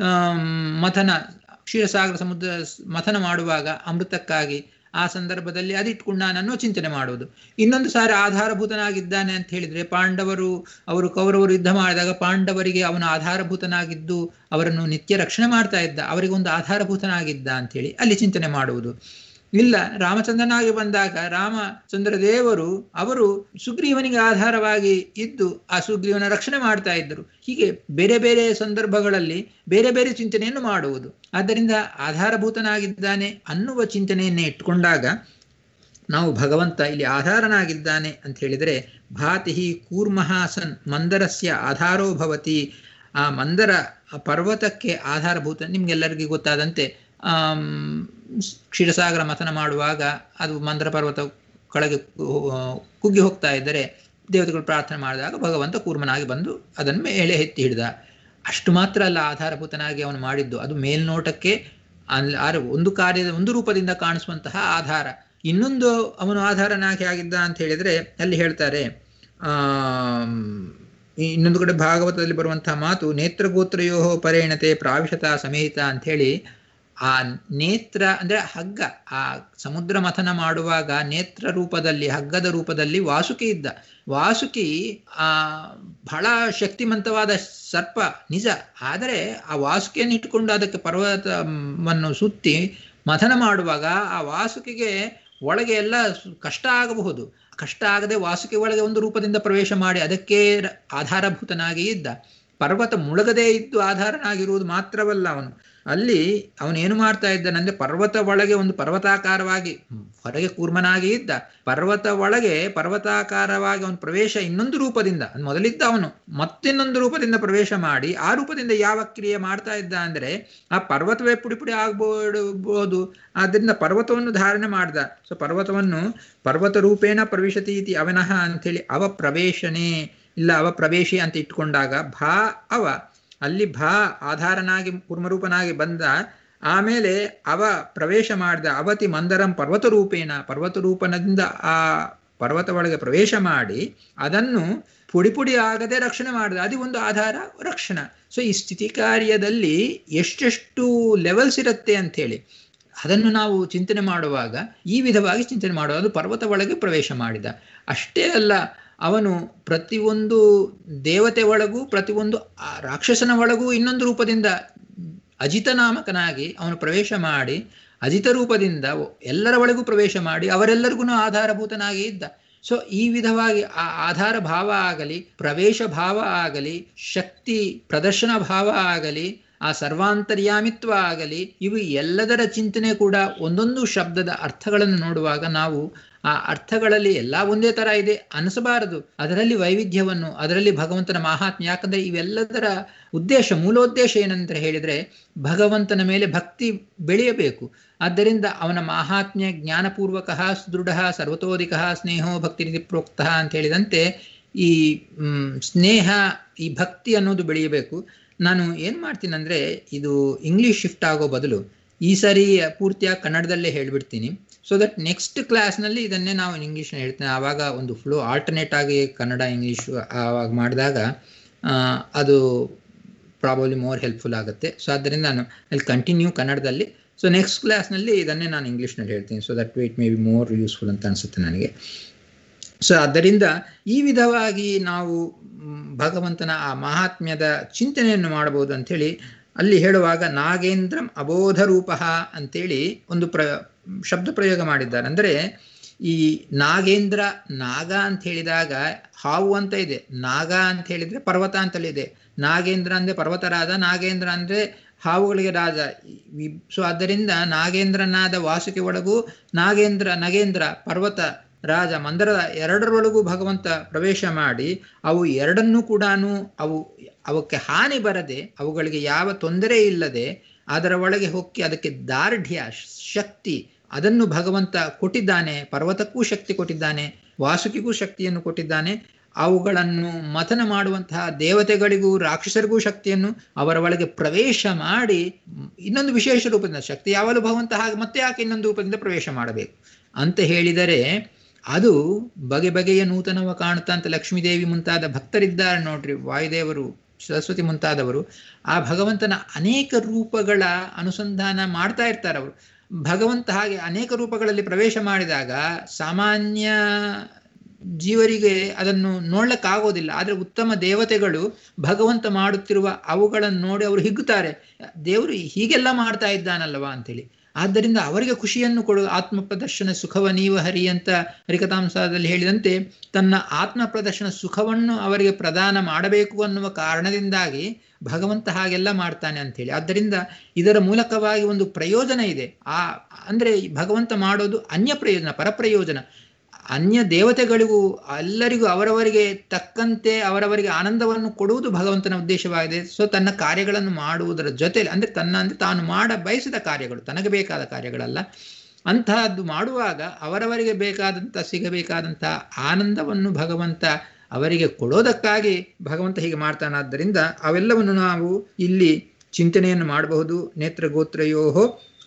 ಮಥನ ಕ್ಷೀರಸಾಗರ ಸಮುದ್ರ ಮಥನ ಮಾಡುವಾಗ ಅಮೃತಕ್ಕಾಗಿ ಆ ಸಂದರ್ಭದಲ್ಲಿ ಅದಿಟ್ಕೊಂಡು ನಾನನ್ನು ಚಿಂತನೆ ಮಾಡುವುದು ಇನ್ನೊಂದು ಸಾರಿ ಆಧಾರಭೂತನಾಗಿದ್ದಾನೆ ಅಂತ ಹೇಳಿದ್ರೆ ಪಾಂಡವರು ಅವರು ಕೌರವರು ಯುದ್ಧ ಮಾಡಿದಾಗ ಪಾಂಡವರಿಗೆ ಅವನು ಆಧಾರಭೂತನಾಗಿದ್ದು ಅವರನ್ನು ನಿತ್ಯ ರಕ್ಷಣೆ ಮಾಡ್ತಾ ಇದ್ದ ಅವರಿಗೆ ಒಂದು ಆಧಾರಭೂತನಾಗಿದ್ದ ಅಂತ ಹೇಳಿ ಅಲ್ಲಿ ಚಿಂತನೆ ಮಾಡುವುದು ಇಲ್ಲ ರಾಮಚಂದ್ರನಾಗಿ ಬಂದಾಗ ರಾಮಚಂದ್ರ ದೇವರು ಅವರು ಸುಗ್ರೀವನಿಗೆ ಆಧಾರವಾಗಿ ಇದ್ದು ಆ ಸುಗ್ರೀವನ ರಕ್ಷಣೆ ಮಾಡ್ತಾ ಇದ್ದರು ಹೀಗೆ ಬೇರೆ ಬೇರೆ ಸಂದರ್ಭಗಳಲ್ಲಿ ಬೇರೆ ಬೇರೆ ಚಿಂತನೆಯನ್ನು ಮಾಡುವುದು ಆದ್ದರಿಂದ ಆಧಾರಭೂತನಾಗಿದ್ದಾನೆ ಅನ್ನುವ ಚಿಂತನೆಯನ್ನೇ ಇಟ್ಕೊಂಡಾಗ ನಾವು ಭಗವಂತ ಇಲ್ಲಿ ಆಧಾರನಾಗಿದ್ದಾನೆ ಅಂತ ಹೇಳಿದರೆ ಭಾತಿ ಕೂರ್ಮಹಾಸನ್ ಮಂದರಸ್ಯ ಆಧಾರೋ ಭವತಿ ಆ ಮಂದರ ಪರ್ವತಕ್ಕೆ ಆಧಾರಭೂತ ನಿಮ್ಗೆಲ್ಲರಿಗೂ ಗೊತ್ತಾದಂತೆ ಕ್ಷೀರಸಾಗರ ಮಥನ ಮಾಡುವಾಗ ಅದು ಮಂದ್ರ ಪರ್ವತ ಕೆಳಗೆ ಕುಗ್ಗಿ ಹೋಗ್ತಾ ಇದ್ದರೆ ದೇವತೆಗಳು ಪ್ರಾರ್ಥನೆ ಮಾಡಿದಾಗ ಭಗವಂತ ಕೂರ್ಮನಾಗಿ ಬಂದು ಅದನ್ನು ಮೇಲೆ ಎತ್ತಿ ಹಿಡಿದ ಅಷ್ಟು ಮಾತ್ರ ಅಲ್ಲ ಆಧಾರಭೂತನಾಗಿ ಅವನು ಮಾಡಿದ್ದು ಅದು ಮೇಲ್ನೋಟಕ್ಕೆ ಅಲ್ಲಿ ಒಂದು ಕಾರ್ಯದ ಒಂದು ರೂಪದಿಂದ ಕಾಣಿಸುವಂತಹ ಆಧಾರ ಇನ್ನೊಂದು ಅವನು ಆಧಾರನಾಗಿ ಆಗಿದ್ದ ಅಂತ ಹೇಳಿದ್ರೆ ಅಲ್ಲಿ ಹೇಳ್ತಾರೆ ಆ ಇನ್ನೊಂದು ಕಡೆ ಭಾಗವತದಲ್ಲಿ ಬರುವಂತಹ ಮಾತು ನೇತ್ರಗೋತ್ರಯೋ ಪರೇಣತೆ ಪ್ರಾವಿಶತ ಸಮೇತ ಅಂತ ಹೇಳಿ ಆ ನೇತ್ರ ಅಂದ್ರೆ ಹಗ್ಗ ಆ ಸಮುದ್ರ ಮಥನ ಮಾಡುವಾಗ ನೇತ್ರ ರೂಪದಲ್ಲಿ ಹಗ್ಗದ ರೂಪದಲ್ಲಿ ವಾಸುಕಿ ಇದ್ದ ವಾಸುಕಿ ಆ ಬಹಳ ಶಕ್ತಿಮಂತವಾದ ಸರ್ಪ ನಿಜ ಆದರೆ ಆ ವಾಸುಕಿಯನ್ನು ಇಟ್ಟುಕೊಂಡು ಅದಕ್ಕೆ ಪರ್ವತವನ್ನು ಸುತ್ತಿ ಮಥನ ಮಾಡುವಾಗ ಆ ವಾಸುಕಿಗೆ ಒಳಗೆ ಎಲ್ಲ ಕಷ್ಟ ಆಗಬಹುದು ಕಷ್ಟ ಆಗದೆ ವಾಸುಕಿ ಒಳಗೆ ಒಂದು ರೂಪದಿಂದ ಪ್ರವೇಶ ಮಾಡಿ ಅದಕ್ಕೆ ಆಧಾರಭೂತನಾಗಿ ಇದ್ದ ಪರ್ವತ ಮುಳುಗದೇ ಇದ್ದು ಆಧಾರನಾಗಿರುವುದು ಮಾತ್ರವಲ್ಲ ಅವನು ಅಲ್ಲಿ ಅವನೇನು ಮಾಡ್ತಾ ಇದ್ದಾನಂದ್ರೆ ಪರ್ವತ ಒಳಗೆ ಒಂದು ಪರ್ವತಾಕಾರವಾಗಿ ಹೊರಗೆ ಕೂರ್ಮನಾಗಿ ಇದ್ದ ಪರ್ವತ ಒಳಗೆ ಪರ್ವತಾಕಾರವಾಗಿ ಅವನು ಪ್ರವೇಶ ಇನ್ನೊಂದು ರೂಪದಿಂದ ಮೊದಲಿದ್ದ ಅವನು ಮತ್ತಿನ್ನೊಂದು ರೂಪದಿಂದ ಪ್ರವೇಶ ಮಾಡಿ ಆ ರೂಪದಿಂದ ಯಾವ ಕ್ರಿಯೆ ಮಾಡ್ತಾ ಇದ್ದ ಅಂದ್ರೆ ಆ ಪರ್ವತವೇ ಪುಡಿ ಪುಡಿ ಆಗ್ಬೋದು ಆದ್ದರಿಂದ ಪರ್ವತವನ್ನು ಧಾರಣೆ ಮಾಡ್ದ ಸೊ ಪರ್ವತವನ್ನು ಪರ್ವತ ರೂಪೇಣ ಪ್ರವೇಶತಿ ಇತಿ ಅವನಃ ಅಂಥೇಳಿ ಅವ ಪ್ರವೇಶನೇ ಇಲ್ಲ ಅವ ಪ್ರವೇಶಿ ಅಂತ ಇಟ್ಕೊಂಡಾಗ ಭಾ ಅವ ಅಲ್ಲಿ ಭಾ ಆಧಾರನಾಗಿ ಕುರ್ಮರೂಪನಾಗಿ ಬಂದ ಆಮೇಲೆ ಅವ ಪ್ರವೇಶ ಮಾಡಿದ ಅವತಿ ಮಂದರಂ ಪರ್ವತ ರೂಪೇಣ ಪರ್ವತ ರೂಪನದಿಂದ ಆ ಪರ್ವತ ಒಳಗೆ ಪ್ರವೇಶ ಮಾಡಿ ಅದನ್ನು ಪುಡಿ ಪುಡಿ ಆಗದೆ ರಕ್ಷಣೆ ಮಾಡಿದ ಅದು ಒಂದು ಆಧಾರ ರಕ್ಷಣಾ ಸೊ ಈ ಸ್ಥಿತಿ ಕಾರ್ಯದಲ್ಲಿ ಎಷ್ಟೆಷ್ಟು ಲೆವೆಲ್ಸ್ ಇರುತ್ತೆ ಅಂಥೇಳಿ ಅದನ್ನು ನಾವು ಚಿಂತನೆ ಮಾಡುವಾಗ ಈ ವಿಧವಾಗಿ ಚಿಂತನೆ ಮಾಡುವಾಗ ಅದು ಪರ್ವತ ಒಳಗೆ ಪ್ರವೇಶ ಮಾಡಿದ ಅಷ್ಟೇ ಅಲ್ಲ ಅವನು ಪ್ರತಿಯೊಂದು ದೇವತೆ ಒಳಗೂ ಪ್ರತಿಯೊಂದು ರಾಕ್ಷಸನ ಒಳಗೂ ಇನ್ನೊಂದು ರೂಪದಿಂದ ಅಜಿತನಾಮಕನಾಗಿ ಅವನು ಪ್ರವೇಶ ಮಾಡಿ ಅಜಿತ ರೂಪದಿಂದ ಎಲ್ಲರ ಒಳಗೂ ಪ್ರವೇಶ ಮಾಡಿ ಅವರೆಲ್ಲರಿಗೂ ಆಧಾರಭೂತನಾಗಿ ಇದ್ದ ಸೊ ಈ ವಿಧವಾಗಿ ಆ ಆಧಾರ ಭಾವ ಆಗಲಿ ಪ್ರವೇಶ ಭಾವ ಆಗಲಿ ಶಕ್ತಿ ಪ್ರದರ್ಶನ ಭಾವ ಆಗಲಿ ಆ ಸರ್ವಾಂತರ್ಯಾಮಿತ್ವ ಆಗಲಿ ಇವು ಎಲ್ಲದರ ಚಿಂತನೆ ಕೂಡ ಒಂದೊಂದು ಶಬ್ದದ ಅರ್ಥಗಳನ್ನು ನೋಡುವಾಗ ನಾವು ಆ ಅರ್ಥಗಳಲ್ಲಿ ಎಲ್ಲ ಒಂದೇ ತರ ಇದೆ ಅನಿಸಬಾರದು ಅದರಲ್ಲಿ ವೈವಿಧ್ಯವನ್ನು ಅದರಲ್ಲಿ ಭಗವಂತನ ಮಹಾತ್ಮ್ಯ ಯಾಕಂದ್ರೆ ಇವೆಲ್ಲದರ ಉದ್ದೇಶ ಮೂಲೋದ್ದೇಶ ಏನಂತ ಹೇಳಿದ್ರೆ ಭಗವಂತನ ಮೇಲೆ ಭಕ್ತಿ ಬೆಳೆಯಬೇಕು ಆದ್ದರಿಂದ ಅವನ ಮಹಾತ್ಮ್ಯ ಜ್ಞಾನಪೂರ್ವಕ ಸುದೃಢ ಸರ್ವತೋಧಿಕ ಸ್ನೇಹೋ ಭಕ್ತಿ ನಿಧಿ ಪ್ರೋಕ್ತ ಅಂತ ಹೇಳಿದಂತೆ ಈ ಸ್ನೇಹ ಈ ಭಕ್ತಿ ಅನ್ನೋದು ಬೆಳೆಯಬೇಕು ನಾನು ಏನು ಮಾಡ್ತೀನಂದ್ರೆ ಇದು ಇಂಗ್ಲಿಷ್ ಶಿಫ್ಟ್ ಆಗೋ ಬದಲು ಈ ಸರಿ ಪೂರ್ತಿಯಾಗಿ ಕನ್ನಡದಲ್ಲೇ ಹೇಳ್ಬಿಡ್ತೀನಿ ಸೊ ದಟ್ ನೆಕ್ಸ್ಟ್ ಕ್ಲಾಸ್ನಲ್ಲಿ ಇದನ್ನೇ ನಾವು ಇಂಗ್ಲೀಷ್ನ ಹೇಳ್ತೇನೆ ಆವಾಗ ಒಂದು ಫ್ಲೋ ಆಲ್ಟರ್ನೇಟ್ ಆಗಿ ಕನ್ನಡ ಇಂಗ್ಲೀಷ್ ಆವಾಗ ಮಾಡಿದಾಗ ಅದು ಪ್ರಾಬಬ್ಲಿ ಮೋರ್ ಹೆಲ್ಪ್ಫುಲ್ ಆಗುತ್ತೆ ಸೊ ಆದ್ದರಿಂದ ನಾನು ಅಲ್ಲಿ ಕಂಟಿನ್ಯೂ ಕನ್ನಡದಲ್ಲಿ ಸೊ ನೆಕ್ಸ್ಟ್ ಕ್ಲಾಸ್ನಲ್ಲಿ ಇದನ್ನೇ ನಾನು ಇಂಗ್ಲೀಷ್ನಲ್ಲಿ ಹೇಳ್ತೀನಿ so that it may be more useful ಅಂತ ಅನಿಸುತ್ತೆ ನನಗೆ ಸೊ ಆದ್ದರಿಂದ ಈ ವಿಧವಾಗಿ ನಾವು ಭಗವಂತನ ಆ ಮಹಾತ್ಮ್ಯದ ಚಿಂತನೆಯನ್ನು ಮಾಡಬಹುದು ಅಂಥೇಳಿ ಅಲ್ಲಿ ಹೇಳುವಾಗ ನಾಗೇಂದ್ರಂ ಅಬೋಧ ರೂಪ ಅಂತೇಳಿ ಒಂದು ಪ್ರ ಶಬ್ದ ಪ್ರಯೋಗ ಮಾಡಿದ್ದಾರೆ ಅಂದರೆ ಈ ನಾಗೇಂದ್ರ ನಾಗ ಅಂತ ಹೇಳಿದಾಗ ಹಾವು ಅಂತ ಇದೆ ನಾಗ ಅಂತ ಹೇಳಿದ್ರೆ ಪರ್ವತ ಅಂತಲೇ ಇದೆ ನಾಗೇಂದ್ರ ಅಂದ್ರೆ ಪರ್ವತರಾದ ನಾಗೇಂದ್ರ ಅಂದ್ರೆ ಹಾವುಗಳಿಗೆ ರಾಜ ಸೊ ಆದ್ದರಿಂದ ನಾಗೇಂದ್ರನಾದ ವಾಸುಕಿ ಒಳಗೂ ನಾಗೇಂದ್ರ ನಗೇಂದ್ರ ಪರ್ವತ ರಾಜ ಮಂದಿರದ ಎರಡರೊಳಗೂ ಭಗವಂತ ಪ್ರವೇಶ ಮಾಡಿ ಅವು ಎರಡನ್ನೂ ಕೂಡ ಅವು ಅವಕ್ಕೆ ಹಾನಿ ಬರದೆ ಅವುಗಳಿಗೆ ಯಾವ ತೊಂದರೆ ಇಲ್ಲದೆ ಅದರ ಒಳಗೆ ಹೊಕ್ಕಿ ಅದಕ್ಕೆ ದಾರ್ಢ್ಯ ಶಕ್ತಿ ಅದನ್ನು ಭಗವಂತ ಕೊಟ್ಟಿದ್ದಾನೆ ಪರ್ವತಕ್ಕೂ ಶಕ್ತಿ ಕೊಟ್ಟಿದ್ದಾನೆ ವಾಸುಕಿಗೂ ಶಕ್ತಿಯನ್ನು ಕೊಟ್ಟಿದ್ದಾನೆ ಅವುಗಳನ್ನು ಮಥನ ಮಾಡುವಂತಹ ದೇವತೆಗಳಿಗೂ ರಾಕ್ಷಸರಿಗೂ ಶಕ್ತಿಯನ್ನು ಅವರ ಒಳಗೆ ಪ್ರವೇಶ ಮಾಡಿ ಇನ್ನೊಂದು ವಿಶೇಷ ರೂಪದಿಂದ ಶಕ್ತಿ ಯಾವಾಗಲೂ ಭಗವಂತ ಹಾಗೆ ಮತ್ತೆ ಯಾಕೆ ಇನ್ನೊಂದು ರೂಪದಿಂದ ಪ್ರವೇಶ ಮಾಡಬೇಕು ಅಂತ ಹೇಳಿದರೆ ಅದು ಬಗೆ ಬಗೆಯ ನೂತನವ ಕಾಣುತ್ತಾ ಅಂತ ಲಕ್ಷ್ಮೀದೇವಿ ಮುಂತಾದ ಭಕ್ತರಿದ್ದಾರೆ ನೋಡ್ರಿ ವಾಯುದೇವರು ಸರಸ್ವತಿ ಮುಂತಾದವರು ಆ ಭಗವಂತನ ಅನೇಕ ರೂಪಗಳ ಅನುಸಂಧಾನ ಮಾಡ್ತಾ ಇರ್ತಾರೆ ಅವರು ಭಗವಂತ ಹಾಗೆ ಅನೇಕ ರೂಪಗಳಲ್ಲಿ ಪ್ರವೇಶ ಮಾಡಿದಾಗ ಸಾಮಾನ್ಯ ಜೀವರಿಗೆ ಅದನ್ನು ನೋಡ್ಲಿಕ್ಕಾಗೋದಿಲ್ಲ ಆದರೆ ಉತ್ತಮ ದೇವತೆಗಳು ಭಗವಂತ ಮಾಡುತ್ತಿರುವ ಅವುಗಳನ್ನು ನೋಡಿ ಅವರು ಹಿಗ್ಗುತ್ತಾರೆ ದೇವರು ಹೀಗೆಲ್ಲ ಮಾಡ್ತಾ ಇದ್ದಾನಲ್ವಾ ಅಂತೇಳಿ ಆದ್ದರಿಂದ ಅವರಿಗೆ ಖುಷಿಯನ್ನು ಕೊಡು ಆತ್ಮ ಪ್ರದರ್ಶನ ಸುಖವ ನೀವ ಹರಿ ಅಂತ ಹರಿಕಥಾಂಸದಲ್ಲಿ ಹೇಳಿದಂತೆ ತನ್ನ ಆತ್ಮ ಪ್ರದರ್ಶನ ಸುಖವನ್ನು ಅವರಿಗೆ ಪ್ರದಾನ ಮಾಡಬೇಕು ಅನ್ನುವ ಕಾರಣದಿಂದಾಗಿ ಭಗವಂತ ಹಾಗೆಲ್ಲ ಮಾಡ್ತಾನೆ ಅಂತೇಳಿ ಆದ್ದರಿಂದ ಇದರ ಮೂಲಕವಾಗಿ ಒಂದು ಪ್ರಯೋಜನ ಇದೆ ಆ ಅಂದ್ರೆ ಭಗವಂತ ಮಾಡೋದು ಅನ್ಯ ಪ್ರಯೋಜನ ಪರಪ್ರಯೋಜನ ಅನ್ಯ ದೇವತೆಗಳಿಗೂ ಎಲ್ಲರಿಗೂ ಅವರವರಿಗೆ ತಕ್ಕಂತೆ ಅವರವರಿಗೆ ಆನಂದವನ್ನು ಕೊಡುವುದು ಭಗವಂತನ ಉದ್ದೇಶವಾಗಿದೆ ಸೊ ತನ್ನ ಕಾರ್ಯಗಳನ್ನು ಮಾಡುವುದರ ಜೊತೆಲಿ ಅಂದ್ರೆ ತನ್ನ ಅಂದ್ರೆ ತಾನು ಮಾಡ ಬಯಸಿದ ಕಾರ್ಯಗಳು ತನಗೆ ಬೇಕಾದ ಕಾರ್ಯಗಳಲ್ಲ ಅಂತಹದ್ದು ಮಾಡುವಾಗ ಅವರವರಿಗೆ ಬೇಕಾದಂಥ ಸಿಗಬೇಕಾದಂಥ ಆನಂದವನ್ನು ಭಗವಂತ ಅವರಿಗೆ ಕೊಡೋದಕ್ಕಾಗಿ ಭಗವಂತ ಹೀಗೆ ಮಾಡ್ತಾನಾದ್ದರಿಂದ ಅವೆಲ್ಲವನ್ನು ನಾವು ಇಲ್ಲಿ ಚಿಂತನೆಯನ್ನು ಮಾಡಬಹುದು ನೇತ್ರಗೋತ್ರಯೋಹೋ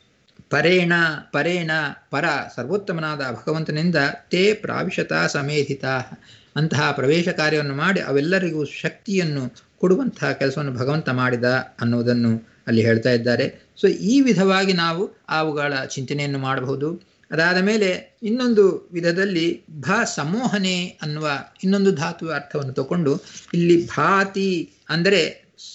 ಪರೇಣ ಪರೇಣ ಪರ ಸರ್ವೋತ್ತಮನಾದ ಭಗವಂತನಿಂದ ತೇ ಪ್ರಾವಿಶತ ಸಮೇಧಿತ ಅಂತಹ ಪ್ರವೇಶ ಕಾರ್ಯವನ್ನು ಮಾಡಿ ಅವೆಲ್ಲರಿಗೂ ಶಕ್ತಿಯನ್ನು ಕೊಡುವಂತಹ ಕೆಲಸವನ್ನು ಭಗವಂತ ಮಾಡಿದ ಅನ್ನುವುದನ್ನು ಅಲ್ಲಿ ಹೇಳ್ತಾ ಇದ್ದಾರೆ ಸೊ ಈ ವಿಧವಾಗಿ ನಾವು ಅವುಗಳ ಚಿಂತನೆಯನ್ನು ಮಾಡಬಹುದು ಅದಾದ ಮೇಲೆ ಇನ್ನೊಂದು ವಿಧದಲ್ಲಿ ಭ ಸಮೋಹನೆ ಅನ್ನುವ ಇನ್ನೊಂದು ಧಾತುವ ಅರ್ಥವನ್ನು ತಗೊಂಡು ಇಲ್ಲಿ ಭಾತಿ ಅಂದರೆ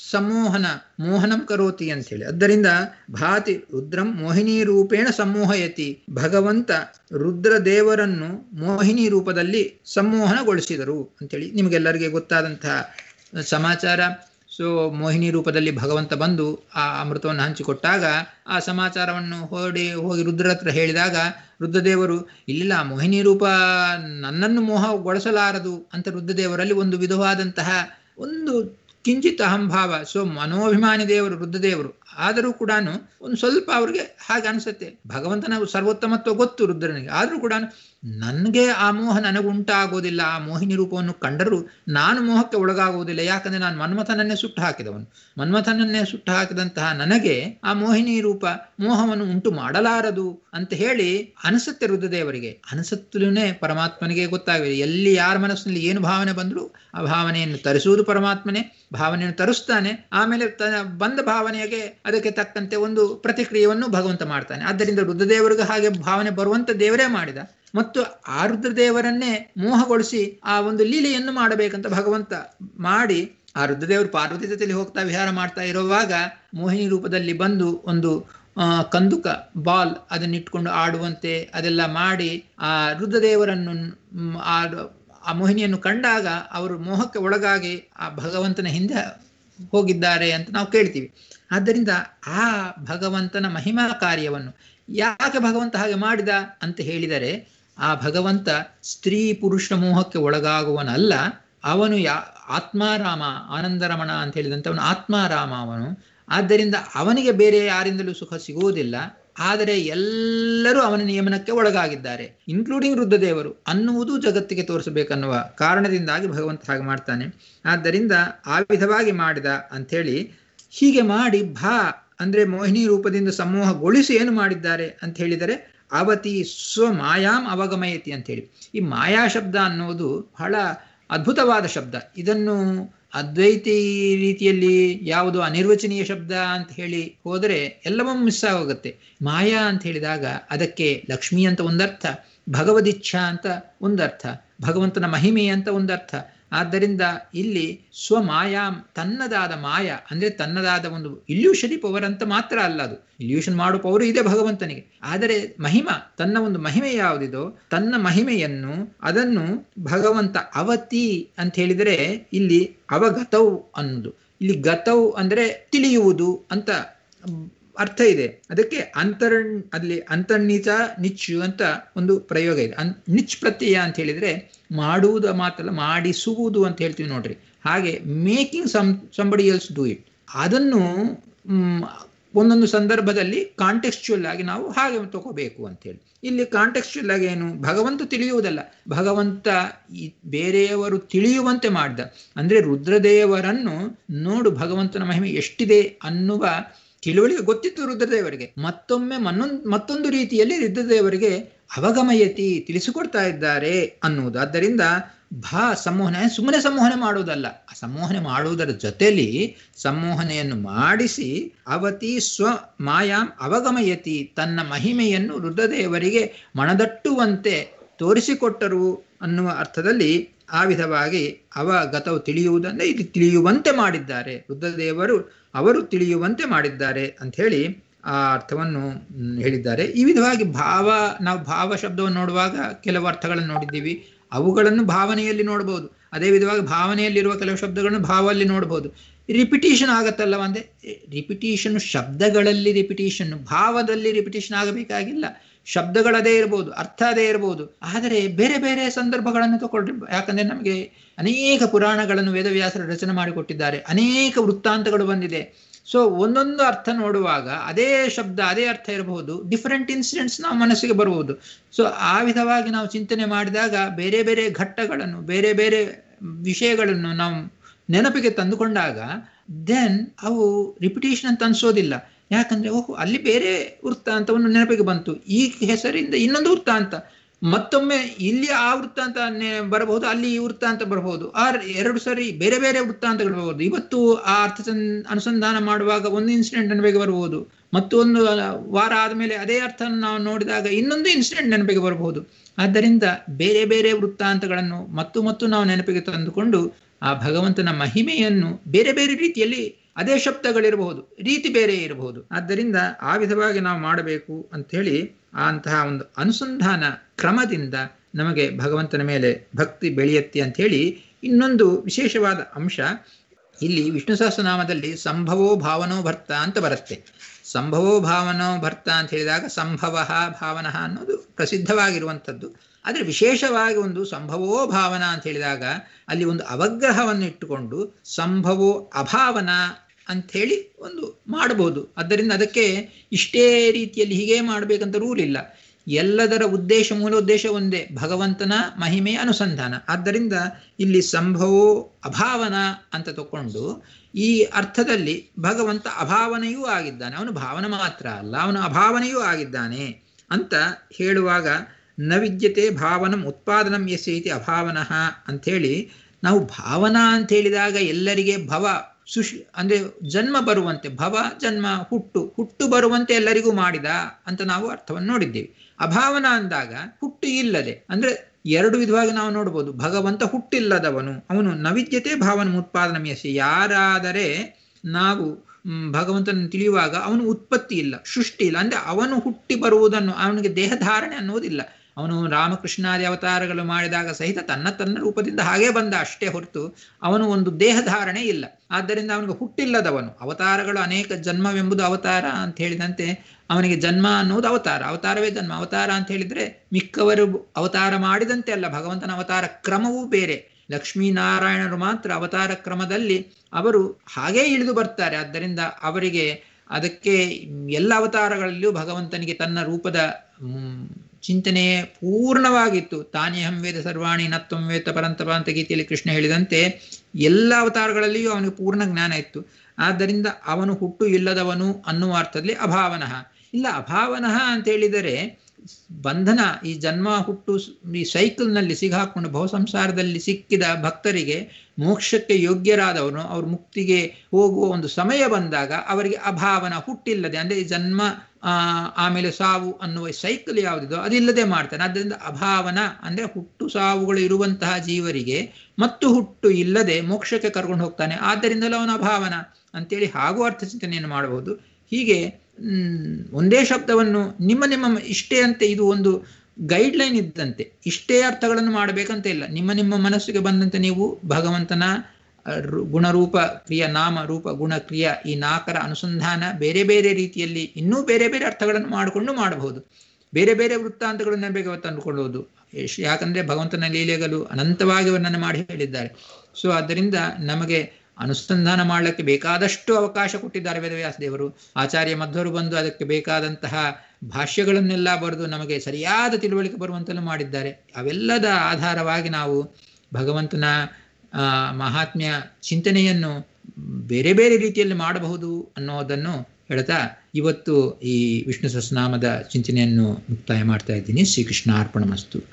ಸಮೋಹನ ಮೋಹನಂ ಕರೋತಿ ಅಂತೇಳಿ ಆದ್ದರಿಂದ ಭಾತಿ ರುದ್ರಂ ಮೋಹಿನಿ ರೂಪೇಣ ಸಮೋಹಯತಿ ಭಗವಂತ ರುದ್ರ ದೇವರನ್ನು ಮೋಹಿನಿ ರೂಪದಲ್ಲಿ ಸಂಮೋಹನಗೊಳಿಸಿದರು ಅಂತೇಳಿ ನಿಮಗೆಲ್ಲರಿಗೆ ಗೊತ್ತಾದಂತಹ ಸಮಾಚಾರ ಸೊ ಮೋಹಿನಿ ರೂಪದಲ್ಲಿ ಭಗವಂತ ಬಂದು ಆ ಅಮೃತವನ್ನು ಹಂಚಿಕೊಟ್ಟಾಗ ಆ ಸಮಾಚಾರವನ್ನು ಹೊಡಿ ಹೋಗಿ ರುದ್ರ ಹತ್ರ ಹೇಳಿದಾಗ ರುದ್ರದೇವರು ಇಲ್ಲಿಲ್ಲ ಮೋಹಿನಿ ರೂಪ ನನ್ನನ್ನು ಮೋಹಗೊಳಿಸಲಾರದು ಅಂತ ರುದ್ರದೇವರಲ್ಲಿ ಒಂದು ವಿಧವಾದಂತಹ ಒಂದು ಕಿಂಚಿತ್ ಅಹಂಭಾವ ಸೊ ಮನೋಭಿಮಾನಿ ದೇವರು ರುದ್ರದೇವರು ಆದರೂ ಕೂಡ ಒಂದು ಸ್ವಲ್ಪ ಅವ್ರಿಗೆ ಹಾಗೆ ಅನಿಸುತ್ತೆ ಭಗವಂತನ ಸರ್ವೋತ್ತಮತ್ವ ಗೊತ್ತು ರುದ್ರನಿಗೆ ಆದರೂ ಕೂಡ ನನಗೆ ಆ ಮೋಹ ನನಗುಂಟಾಗೋದಿಲ್ಲ ಆ ಮೋಹಿನಿ ರೂಪವನ್ನು ಕಂಡರೂ ನಾನು ಮೋಹಕ್ಕೆ ಒಳಗಾಗುವುದಿಲ್ಲ ಯಾಕಂದ್ರೆ ನಾನು ಮನ್ಮಥನನ್ನೇ ಸುಟ್ಟು ಹಾಕಿದವನು ಮನ್ಮಥನನ್ನೇ ಸುಟ್ಟು ಹಾಕಿದಂತಹ ನನಗೆ ಆ ಮೋಹಿನಿ ರೂಪ ಮೋಹವನ್ನು ಉಂಟು ಮಾಡಲಾರದು ಅಂತ ಹೇಳಿ ಅನಿಸುತ್ತೆ ರುದ್ರದೇವರಿಗೆ ಅನಿಸುತ್ತಲೇ ಪರಮಾತ್ಮನಿಗೆ ಗೊತ್ತಾಗಿದೆ ಎಲ್ಲಿ ಯಾರ ಮನಸ್ಸಿನಲ್ಲಿ ಏನು ಭಾವನೆ ಬಂದರೂ ಆ ಭಾವನೆಯನ್ನು ತರಿಸುವುದು ಪರಮಾತ್ಮನೇ ಭಾವನೆಯನ್ನು ತರಿಸ್ತಾನೆ ಆಮೇಲೆ ತ ಬಂದ ಭಾವನೆಗೆ ಅದಕ್ಕೆ ತಕ್ಕಂತೆ ಒಂದು ಪ್ರತಿಕ್ರಿಯೆಯನ್ನು ಭಗವಂತ ಮಾಡ್ತಾನೆ ಆದ್ದರಿಂದ ರುದ್ರದೇವರಿಗೆ ಹಾಗೆ ಭಾವನೆ ಬರುವಂತ ದೇವರೇ ಮಾಡಿದ ಮತ್ತು ಆ ರುದ್ರದೇವರನ್ನೇ ಮೋಹಗೊಳಿಸಿ ಆ ಒಂದು ಲೀಲೆಯನ್ನು ಮಾಡಬೇಕಂತ ಭಗವಂತ ಮಾಡಿ ಆ ರುದ್ರದೇವರು ಪಾರ್ವತಿ ಜೊತೆಲಿ ಹೋಗ್ತಾ ವಿಹಾರ ಮಾಡ್ತಾ ಇರುವಾಗ ಮೋಹಿನಿ ರೂಪದಲ್ಲಿ ಬಂದು ಒಂದು ಕಂದುಕ ಬಾಲ್ ಅದನ್ನಿಟ್ಕೊಂಡು ಆಡುವಂತೆ ಅದೆಲ್ಲ ಮಾಡಿ ಆ ರುದ್ರದೇವರನ್ನು ಆ ಆ ಮೋಹಿನಿಯನ್ನು ಕಂಡಾಗ ಅವರು ಮೋಹಕ್ಕೆ ಒಳಗಾಗಿ ಆ ಭಗವಂತನ ಹಿಂದೆ ಹೋಗಿದ್ದಾರೆ ಅಂತ ನಾವು ಕೇಳ್ತೀವಿ ಆದ್ದರಿಂದ ಆ ಭಗವಂತನ ಮಹಿಮಾ ಕಾರ್ಯವನ್ನು ಯಾಕೆ ಭಗವಂತ ಹಾಗೆ ಮಾಡಿದ ಅಂತ ಹೇಳಿದರೆ ಆ ಭಗವಂತ ಸ್ತ್ರೀ ಪುರುಷ ಮೋಹಕ್ಕೆ ಒಳಗಾಗುವನಲ್ಲ ಅವನು ಯಾ ಆತ್ಮಾರಾಮ ಆನಂದರಮಣ ಅಂತ ಹೇಳಿದಂಥವನು ಆತ್ಮಾರಾಮ ಅವನು ಆದ್ದರಿಂದ ಅವನಿಗೆ ಬೇರೆ ಯಾರಿಂದಲೂ ಸುಖ ಸಿಗುವುದಿಲ್ಲ ಆದರೆ ಎಲ್ಲರೂ ಅವನ ನಿಯಮನಕ್ಕೆ ಒಳಗಾಗಿದ್ದಾರೆ ಇನ್ಕ್ಲೂಡಿಂಗ್ ರುದ್ರದೇವರು ಅನ್ನುವುದು ಜಗತ್ತಿಗೆ ತೋರಿಸಬೇಕನ್ನುವ ಕಾರಣದಿಂದಾಗಿ ಭಗವಂತ ಹಾಗೆ ಮಾಡ್ತಾನೆ ಆದ್ದರಿಂದ ಆ ವಿಧವಾಗಿ ಮಾಡಿದ ಅಂಥೇಳಿ ಹೀಗೆ ಮಾಡಿ ಭಾ ಅಂದ್ರೆ ಮೋಹಿನಿ ರೂಪದಿಂದ ಸಮೂಹಗೊಳಿಸಿ ಏನು ಮಾಡಿದ್ದಾರೆ ಅಂತ ಹೇಳಿದರೆ ಅವತಿ ಸ್ವಮಾಯಾಮ್ ಅವಗಮಯತಿ ಅಂತ ಹೇಳಿ ಈ ಮಾಯಾ ಶಬ್ದ ಅನ್ನೋದು ಬಹಳ ಅದ್ಭುತವಾದ ಶಬ್ದ ಇದನ್ನು ಅದ್ವೈತಿ ರೀತಿಯಲ್ಲಿ ಯಾವುದು ಅನಿರ್ವಚನೀಯ ಶಬ್ದ ಅಂತ ಹೇಳಿ ಹೋದರೆ ಎಲ್ಲವೂ ಮಿಸ್ ಆಗೋಗುತ್ತೆ ಮಾಯಾ ಅಂತ ಹೇಳಿದಾಗ ಅದಕ್ಕೆ ಲಕ್ಷ್ಮಿ ಅಂತ ಒಂದರ್ಥ ಭಗವದಿಚ್ಛಾ ಅಂತ ಒಂದರ್ಥ ಭಗವಂತನ ಮಹಿಮೆ ಅಂತ ಒಂದರ್ಥ ಆದ್ದರಿಂದ ಇಲ್ಲಿ ಸ್ವಮಾಯಾಮ್ ತನ್ನದಾದ ಮಾಯ ಅಂದ್ರೆ ತನ್ನದಾದ ಒಂದು ಇಲ್ಯೂಷನಿ ಪವರ್ ಅಂತ ಮಾತ್ರ ಅಲ್ಲ ಅದು ಇಲ್ಯೂಷನ್ ಮಾಡೋ ಪವರ್ ಇದೆ ಭಗವಂತನಿಗೆ ಆದರೆ ಮಹಿಮ ತನ್ನ ಒಂದು ಮಹಿಮೆ ಯಾವುದಿದೋ ತನ್ನ ಮಹಿಮೆಯನ್ನು ಅದನ್ನು ಭಗವಂತ ಅವತಿ ಅಂತ ಹೇಳಿದರೆ ಇಲ್ಲಿ ಅವಗತೌ ಅನ್ನೋದು ಇಲ್ಲಿ ಗತೌ ಅಂದ್ರೆ ತಿಳಿಯುವುದು ಅಂತ ಅರ್ಥ ಇದೆ ಅದಕ್ಕೆ ಅಂತರ್ ಅಲ್ಲಿ ಅಂತರ್ನಿತ ನಿಚ್ಚು ಅಂತ ಒಂದು ಪ್ರಯೋಗ ಇದೆ ಅನ್ ನಿಚ್ ಪ್ರತ್ಯಯ ಅಂತ ಹೇಳಿದ್ರೆ ಮಾಡುವುದು ಮಾತಲ್ಲ ಮಾಡಿಸುವುದು ಅಂತ ಹೇಳ್ತೀವಿ ನೋಡ್ರಿ ಹಾಗೆ making some somebody else do it ಅದನ್ನು ಒಂದೊಂದು ಸಂದರ್ಭದಲ್ಲಿ ಕಾಂಟೆಕ್ಸ್ಚುಯಲ್ ಆಗಿ ನಾವು ಹಾಗೆ ತಗೋಬೇಕು ಅಂತೇಳಿ ಇಲ್ಲಿ ಕಾಂಟೆಕ್ಸ್ಚುಯಲ್ ಆಗಿ ಏನು ಭಗವಂತ ತಿಳಿಯುವುದಲ್ಲ ಭಗವಂತ ಬೇರೆಯವರು ತಿಳಿಯುವಂತೆ ಮಾಡಿದ ಅಂದ್ರೆ ರುದ್ರದೇವರನ್ನು ನೋಡು ಭಗವಂತನ ಮಹಿಮೆ ಎಷ್ಟಿದೆ ಅನ್ನುವ ತಿಳುವಳಿಕೆ ಗೊತ್ತಿತ್ತು ರುದ್ರದೇವರಿಗೆ ಮತ್ತೊಮ್ಮೆ ಮನ್ನೊಂದು ಮತ್ತೊಂದು ರೀತಿಯಲ್ಲಿ ರುದ್ರದೇವರಿಗೆ ಅವಗಮಯತಿ ತಿಳಿಸಿಕೊಡ್ತಾ ಇದ್ದಾರೆ ಅನ್ನುವುದು ಆದ್ದರಿಂದ ಭಾ ಸಂಮೋಹನೆ ಸುಮ್ಮನೆ ಸಂಮೋಹನೆ ಮಾಡುವುದಲ್ಲ ಆ ಸಂಮೋಹನೆ ಮಾಡುವುದರ ಜೊತೆಲಿ ಸಂಮೋಹನೆಯನ್ನು ಮಾಡಿಸಿ ಅವತಿ ಸ್ವ ಮಾಯಾಂ ಅವಗಮಯತಿ ತನ್ನ ಮಹಿಮೆಯನ್ನು ರುದ್ರದೇವರಿಗೆ ಮಣದಟ್ಟುವಂತೆ ತೋರಿಸಿಕೊಟ್ಟರು ಅನ್ನುವ ಅರ್ಥದಲ್ಲಿ ಆ ವಿಧವಾಗಿ ಅವಗತವು ತಿಳಿಯುವುದನ್ನು ಇದು ತಿಳಿಯುವಂತೆ ಮಾಡಿದ್ದಾರೆ ರುದ್ರದೇವರು ಅವರು ತಿಳಿಯುವಂತೆ ಮಾಡಿದ್ದಾರೆ ಅಂತ ಹೇಳಿ ಆ ಅರ್ಥವನ್ನು ಹೇಳಿದ್ದಾರೆ ಈ ವಿಧವಾಗಿ ಭಾವ ನಾವು ಭಾವ ಶಬ್ದವನ್ನು ನೋಡುವಾಗ ಕೆಲವು ಅರ್ಥಗಳನ್ನು ನೋಡಿದ್ದೀವಿ ಅವುಗಳನ್ನು ಭಾವನೆಯಲ್ಲಿ ನೋಡಬಹುದು ಅದೇ ವಿಧವಾಗಿ ಭಾವನೆಯಲ್ಲಿರುವ ಕೆಲವು ಶಬ್ದಗಳನ್ನು ಭಾವಲ್ಲಿ ನೋಡಬಹುದು ರಿಪಿಟೇಷನ್ ಆಗತ್ತಲ್ಲ ಒಂದೇ ರಿಪಿಟೇಷನ್ ಶಬ್ದಗಳಲ್ಲಿ ರಿಪಿಟೇಷನ್ ಭಾವದಲ್ಲಿ ರಿಪಿಟೇಷನ್ ಆಗಬೇಕಾಗಿಲ್ಲ ಶಬ್ದಗಳದೇ ಇರಬಹುದು ಅರ್ಥ ಅದೇ ಇರಬಹುದು ಆದರೆ ಬೇರೆ ಬೇರೆ ಸಂದರ್ಭಗಳನ್ನು ತಗೊಳ್ರಿ ಯಾಕಂದ್ರೆ ನಮಗೆ ಅನೇಕ ಪುರಾಣಗಳನ್ನು ವೇದವ್ಯಾಸರು ರಚನೆ ಮಾಡಿಕೊಟ್ಟಿದ್ದಾರೆ ಅನೇಕ ವೃತ್ತಾಂತಗಳು ಬಂದಿದೆ ಸೊ ಒಂದೊಂದು ಅರ್ಥ ನೋಡುವಾಗ ಅದೇ ಶಬ್ದ ಅದೇ ಅರ್ಥ ಇರಬಹುದು ಡಿಫರೆಂಟ್ ಇನ್ಸಿಡೆಂಟ್ಸ್ ನಾವು ಮನಸ್ಸಿಗೆ ಬರಬಹುದು ಸೊ ಆ ವಿಧವಾಗಿ ನಾವು ಚಿಂತನೆ ಮಾಡಿದಾಗ ಬೇರೆ ಬೇರೆ ಘಟ್ಟಗಳನ್ನು ಬೇರೆ ಬೇರೆ ವಿಷಯಗಳನ್ನು ನಾವು ನೆನಪಿಗೆ ತಂದುಕೊಂಡಾಗ ದೆನ್ ಅವು ರಿಪಿಟೇಷನ್ ಅಂತ ಅನ್ಸೋದಿಲ್ಲ ಯಾಕಂದ್ರೆ ಓಹೋ ಅಲ್ಲಿ ಬೇರೆ ವೃತ್ತಾಂತವನ್ನು ನೆನಪಿಗೆ ಬಂತು ಈ ಹೆಸರಿಂದ ಇನ್ನೊಂದು ವೃತ್ತಾಂತ ಮತ್ತೊಮ್ಮೆ ಇಲ್ಲಿ ಆ ವೃತ್ತಾಂತ ಬರಬಹುದು ಅಲ್ಲಿ ಈ ವೃತ್ತಾಂತ ಬರಬಹುದು ಆ ಎರಡು ಸರಿ ಬೇರೆ ಬೇರೆ ವೃತ್ತಾಂತಗಳು ಬರಬಹುದು ಇವತ್ತು ಆ ಅರ್ಥ ಅನುಸಂಧಾನ ಮಾಡುವಾಗ ಒಂದು ಇನ್ಸಿಡೆಂಟ್ ನೆನಪಿಗೆ ಬರಬಹುದು ಮತ್ತೊಂದು ವಾರ ಆದಮೇಲೆ ಅದೇ ಅರ್ಥ ನಾವು ನೋಡಿದಾಗ ಇನ್ನೊಂದು ಇನ್ಸಿಡೆಂಟ್ ನೆನಪಿಗೆ ಬರಬಹುದು ಆದ್ದರಿಂದ ಬೇರೆ ಬೇರೆ ವೃತ್ತಾಂತಗಳನ್ನು ಮತ್ತು ಮತ್ತು ನಾವು ನೆನಪಿಗೆ ತಂದುಕೊಂಡು ಆ ಭಗವಂತನ ಮಹಿಮೆಯನ್ನು ಬೇರೆ ಬೇರೆ ರೀತಿಯಲ್ಲಿ ಅದೇ ಶಬ್ದಗಳಿರಬಹುದು ರೀತಿ ಬೇರೆ ಇರಬಹುದು ಆದ್ದರಿಂದ ಆ ವಿಧವಾಗಿ ನಾವು ಮಾಡಬೇಕು ಅಂತ ಹೇಳಿ ಅಂತಹ ಒಂದು ಅನುಸಂಧಾನ ಕ್ರಮದಿಂದ ನಮಗೆ ಭಗವಂತನ ಮೇಲೆ ಭಕ್ತಿ ಬೆಳೆಯತ್ತೆ ಅಂತ ಹೇಳಿ ಇನ್ನೊಂದು ವಿಶೇಷವಾದ ಅಂಶ ಇಲ್ಲಿ ವಿಷ್ಣು ಸಹಸ್ರನಾಮದಲ್ಲಿ ಸಂಭವೋ ಭಾವನೋ ಭರ್ತ ಅಂತ ಬರುತ್ತೆ ಸಂಭವೋ ಭಾವನೋ ಭರ್ತ ಅಂತ ಹೇಳಿದಾಗ ಸಂಭವ ಭಾವನ ಅನ್ನೋದು ಪ್ರಸಿದ್ಧವಾಗಿರುವಂಥದ್ದು ಆದರೆ ವಿಶೇಷವಾಗಿ ಒಂದು ಸಂಭವೋ ಭಾವನ ಅಂತ ಹೇಳಿದಾಗ ಅಲ್ಲಿ ಒಂದು ಅವಗ್ರಹವನ್ನು ಇಟ್ಟುಕೊಂಡು ಸಂಭವೋ ಅಭಾವನ ಅಂಥೇಳಿ ಒಂದು ಮಾಡಬಹುದು ಆದ್ದರಿಂದ ಅದಕ್ಕೆ ಇಷ್ಟೇ ರೀತಿಯಲ್ಲಿ ಹೀಗೆ ಮಾಡಬೇಕಂತ ರೂಲ್ ಇಲ್ಲ ಎಲ್ಲದರ ಉದ್ದೇಶ ಮೂಲ ಉದ್ದೇಶ ಒಂದೇ ಭಗವಂತನ ಮಹಿಮೆಯ ಅನುಸಂಧಾನ ಆದ್ದರಿಂದ ಇಲ್ಲಿ ಸಂಭವೋ ಅಭಾವನ ಅಂತ ತಕೊಂಡು ಈ ಅರ್ಥದಲ್ಲಿ ಭಗವಂತ ಅಭಾವನೆಯೂ ಆಗಿದ್ದಾನೆ ಅವನು ಭಾವನೆ ಮಾತ್ರ ಅಲ್ಲ ಅವನು ಅಭಾವನೆಯೂ ಆಗಿದ್ದಾನೆ ಅಂತ ಹೇಳುವಾಗ ನ ವಿದ್ಯತೆ ಭಾವನಂ ಉತ್ಪಾದನಂ ಎಸ್ ಇತಿ ಅಭಾವನಃ ಅಂಥೇಳಿ ನಾವು ಭಾವನಾ ಅಂತ ಹೇಳಿದಾಗ ಎಲ್ಲರಿಗೆ ಭವ ಸುಶ್ ಅಂದ್ರೆ ಜನ್ಮ ಬರುವಂತೆ ಭವ ಜನ್ಮ ಹುಟ್ಟು ಹುಟ್ಟು ಬರುವಂತೆ ಎಲ್ಲರಿಗೂ ಮಾಡಿದ ಅಂತ ನಾವು ಅರ್ಥವನ್ನು ನೋಡಿದ್ದೇವೆ ಅಭಾವನ ಅಂದಾಗ ಹುಟ್ಟು ಇಲ್ಲದೆ ಅಂದ್ರೆ ಎರಡು ವಿಧವಾಗಿ ನಾವು ನೋಡ್ಬೋದು ಭಗವಂತ ಹುಟ್ಟಿಲ್ಲದವನು ಅವನು ನವಿದ್ಯತೆ ಭಾವನ ಉತ್ಪಾದನ ಮೆಸಿ ಯಾರಾದರೆ ನಾವು ಭಗವಂತನ ತಿಳಿಯುವಾಗ ಅವನು ಉತ್ಪತ್ತಿ ಇಲ್ಲ ಸೃಷ್ಟಿ ಇಲ್ಲ ಅಂದ್ರೆ ಅವನು ಹುಟ್ಟಿ ಬರುವುದನ್ನು ಅವನಿಗೆ ದೇಹಧಾರಣೆ ಅನ್ನೋದಿಲ್ಲ ಅವನು ರಾಮಕೃಷ್ಣಾದಿ ಅವತಾರಗಳು ಮಾಡಿದಾಗ ಸಹಿತ ತನ್ನ ತನ್ನ ರೂಪದಿಂದ ಹಾಗೇ ಬಂದ ಅಷ್ಟೇ ಹೊರತು ಅವನು ಒಂದು ದೇಹಧಾರಣೆ ಇಲ್ಲ ಆದ್ದರಿಂದ ಅವನಿಗೆ ಹುಟ್ಟಿಲ್ಲದವನು ಅವತಾರಗಳು ಅನೇಕ ಜನ್ಮವೆಂಬುದು ಅವತಾರ ಅಂತ ಹೇಳಿದಂತೆ ಅವನಿಗೆ ಜನ್ಮ ಅನ್ನುವುದು ಅವತಾರ ಅವತಾರವೇ ಜನ್ಮ ಅವತಾರ ಅಂತ ಹೇಳಿದ್ರೆ ಮಿಕ್ಕವರು ಅವತಾರ ಮಾಡಿದಂತೆ ಅಲ್ಲ ಭಗವಂತನ ಅವತಾರ ಕ್ರಮವೂ ಬೇರೆ ಲಕ್ಷ್ಮೀನಾರಾಯಣರು ಮಾತ್ರ ಅವತಾರ ಕ್ರಮದಲ್ಲಿ ಅವರು ಹಾಗೇ ಇಳಿದು ಬರ್ತಾರೆ ಆದ್ದರಿಂದ ಅವರಿಗೆ ಅದಕ್ಕೆ ಎಲ್ಲ ಅವತಾರಗಳಲ್ಲಿಯೂ ಭಗವಂತನಿಗೆ ತನ್ನ ರೂಪದ ಚಿಂತನೆ ಪೂರ್ಣವಾಗಿತ್ತು ತಾನೇಹಂ ವೇದ ಸರ್ವಾಣಿ ನತ್ವಂ ವೇದ ಪರಂತಪ ಅಂತ ಗೀತೆಯಲ್ಲಿ ಕೃಷ್ಣ ಹೇಳಿದಂತೆ ಎಲ್ಲ ಅವತಾರಗಳಲ್ಲಿಯೂ ಅವನಿಗೆ ಪೂರ್ಣ ಜ್ಞಾನ ಇತ್ತು ಆದ್ದರಿಂದ ಅವನು ಹುಟ್ಟು ಇಲ್ಲದವನು ಅನ್ನುವ ಅರ್ಥದಲ್ಲಿ ಅಭಾವನಃ ಇಲ್ಲ ಅಭಾವನಃ ಅಂತ ಹೇಳಿದರೆ ಬಂಧನ ಈ ಜನ್ಮ ಹುಟ್ಟು ಈ ಸೈಕಲ್ನಲ್ಲಿ ಸಿಗಾಕೊಂಡು ಬಹುಸಂಸಾರದಲ್ಲಿ ಸಿಕ್ಕಿದ ಭಕ್ತರಿಗೆ ಮೋಕ್ಷಕ್ಕೆ ಯೋಗ್ಯರಾದವನು ಅವ್ರ ಮುಕ್ತಿಗೆ ಹೋಗುವ ಒಂದು ಸಮಯ ಬಂದಾಗ ಅವರಿಗೆ ಅಭಾವನ ಹುಟ್ಟಿಲ್ಲದೆ ಅಂದ್ರೆ ಈ ಜನ್ಮ ಆ ಆಮೇಲೆ ಸಾವು ಅನ್ನುವ ಸೈಕಲ್ ಯಾವುದಿದೋ ಅದಿಲ್ಲದೆ ಮಾಡ್ತಾನೆ ಆದ್ದರಿಂದ ಅಭಾವನ ಅಂದ್ರೆ ಹುಟ್ಟು ಸಾವುಗಳು ಇರುವಂತಹ ಜೀವರಿಗೆ ಮತ್ತು ಹುಟ್ಟು ಇಲ್ಲದೆ ಮೋಕ್ಷಕ್ಕೆ ಕರ್ಕೊಂಡು ಹೋಗ್ತಾನೆ ಆದ್ದರಿಂದಲೂ ಅವನ ಅಭಾವನ ಅಂತೇಳಿ ಹಾಗೂ ಅರ್ಥ ಚಿಂತನೆಯನ್ನು ಮಾಡಬಹುದು ಹೀಗೆ ಒಂದೇ ಶಬ್ದವನ್ನು ನಿಮ್ಮ ನಿಮ್ಮ ಇಷ್ಟೇ ಅಂತ ಇದು ಒಂದು ಗೈಡ್ಲೈನ್ ಇದ್ದಂತೆ ಇಷ್ಟೇ ಅರ್ಥಗಳನ್ನು ಮಾಡಬೇಕಂತ ಇಲ್ಲ ನಿಮ್ಮ ನಿಮ್ಮ ಮನಸ್ಸಿಗೆ ಬಂದಂತೆ ನೀವು ಭಗವಂತನ ಗುಣರೂಪ ಕ್ರಿಯ ನಾಮ ರೂಪ ಗುಣ ಕ್ರಿಯ ಈ ನಾಲ್ಕರ ಅನುಸಂಧಾನ ಬೇರೆ ಬೇರೆ ರೀತಿಯಲ್ಲಿ ಇನ್ನೂ ಬೇರೆ ಬೇರೆ ಅರ್ಥಗಳನ್ನು ಮಾಡಿಕೊಂಡು ಮಾಡಬಹುದು ಬೇರೆ ಬೇರೆ ವೃತ್ತಾಂತಗಳನ್ನು ಬೇಗ ತಂದುಕೊಳ್ಳುವುದು ಯಾಕಂದ್ರೆ ಭಗವಂತನ ಲೀಲೆಗಳು ಅನಂತವಾಗಿ ವರ್ಣನೆ ಮಾಡಿ ಹೇಳಿದ್ದಾರೆ ಸೊ ಆದ್ದರಿಂದ ನಮಗೆ ಅನುಸಂಧಾನ ಮಾಡಲಿಕ್ಕೆ ಬೇಕಾದಷ್ಟು ಅವಕಾಶ ಕೊಟ್ಟಿದ್ದಾರೆ ವೇದವ್ಯಾಸ ದೇವರು ಆಚಾರ್ಯ ಮಧ್ವರು ಬಂದು ಅದಕ್ಕೆ ಬೇಕಾದಂತಹ ಭಾಷ್ಯಗಳನ್ನೆಲ್ಲ ಬರೆದು ನಮಗೆ ಸರಿಯಾದ ತಿಳುವಳಿಕೆ ಬರುವಂತೆಲ್ಲ ಮಾಡಿದ್ದಾರೆ ಅವೆಲ್ಲದ ಆಧಾರವಾಗಿ ನಾವು ಭಗವಂತನ ಮಹಾತ್ಮ್ಯ ಚಿಂತನೆಯನ್ನು ಬೇರೆ ಬೇರೆ ರೀತಿಯಲ್ಲಿ ಮಾಡಬಹುದು ಅನ್ನೋದನ್ನು ಹೇಳ್ತಾ ಇವತ್ತು ಈ ವಿಷ್ಣು ಸಹಸ್ರನಾಮದ ಚಿಂತನೆಯನ್ನು ಮುಕ್ತಾಯ ಮಾಡ್ತಾ ಇದ್ದೀನಿ ಶ್ರೀಕೃಷ್ಣ ಅರ್ಪಣ ಮಸ್ತು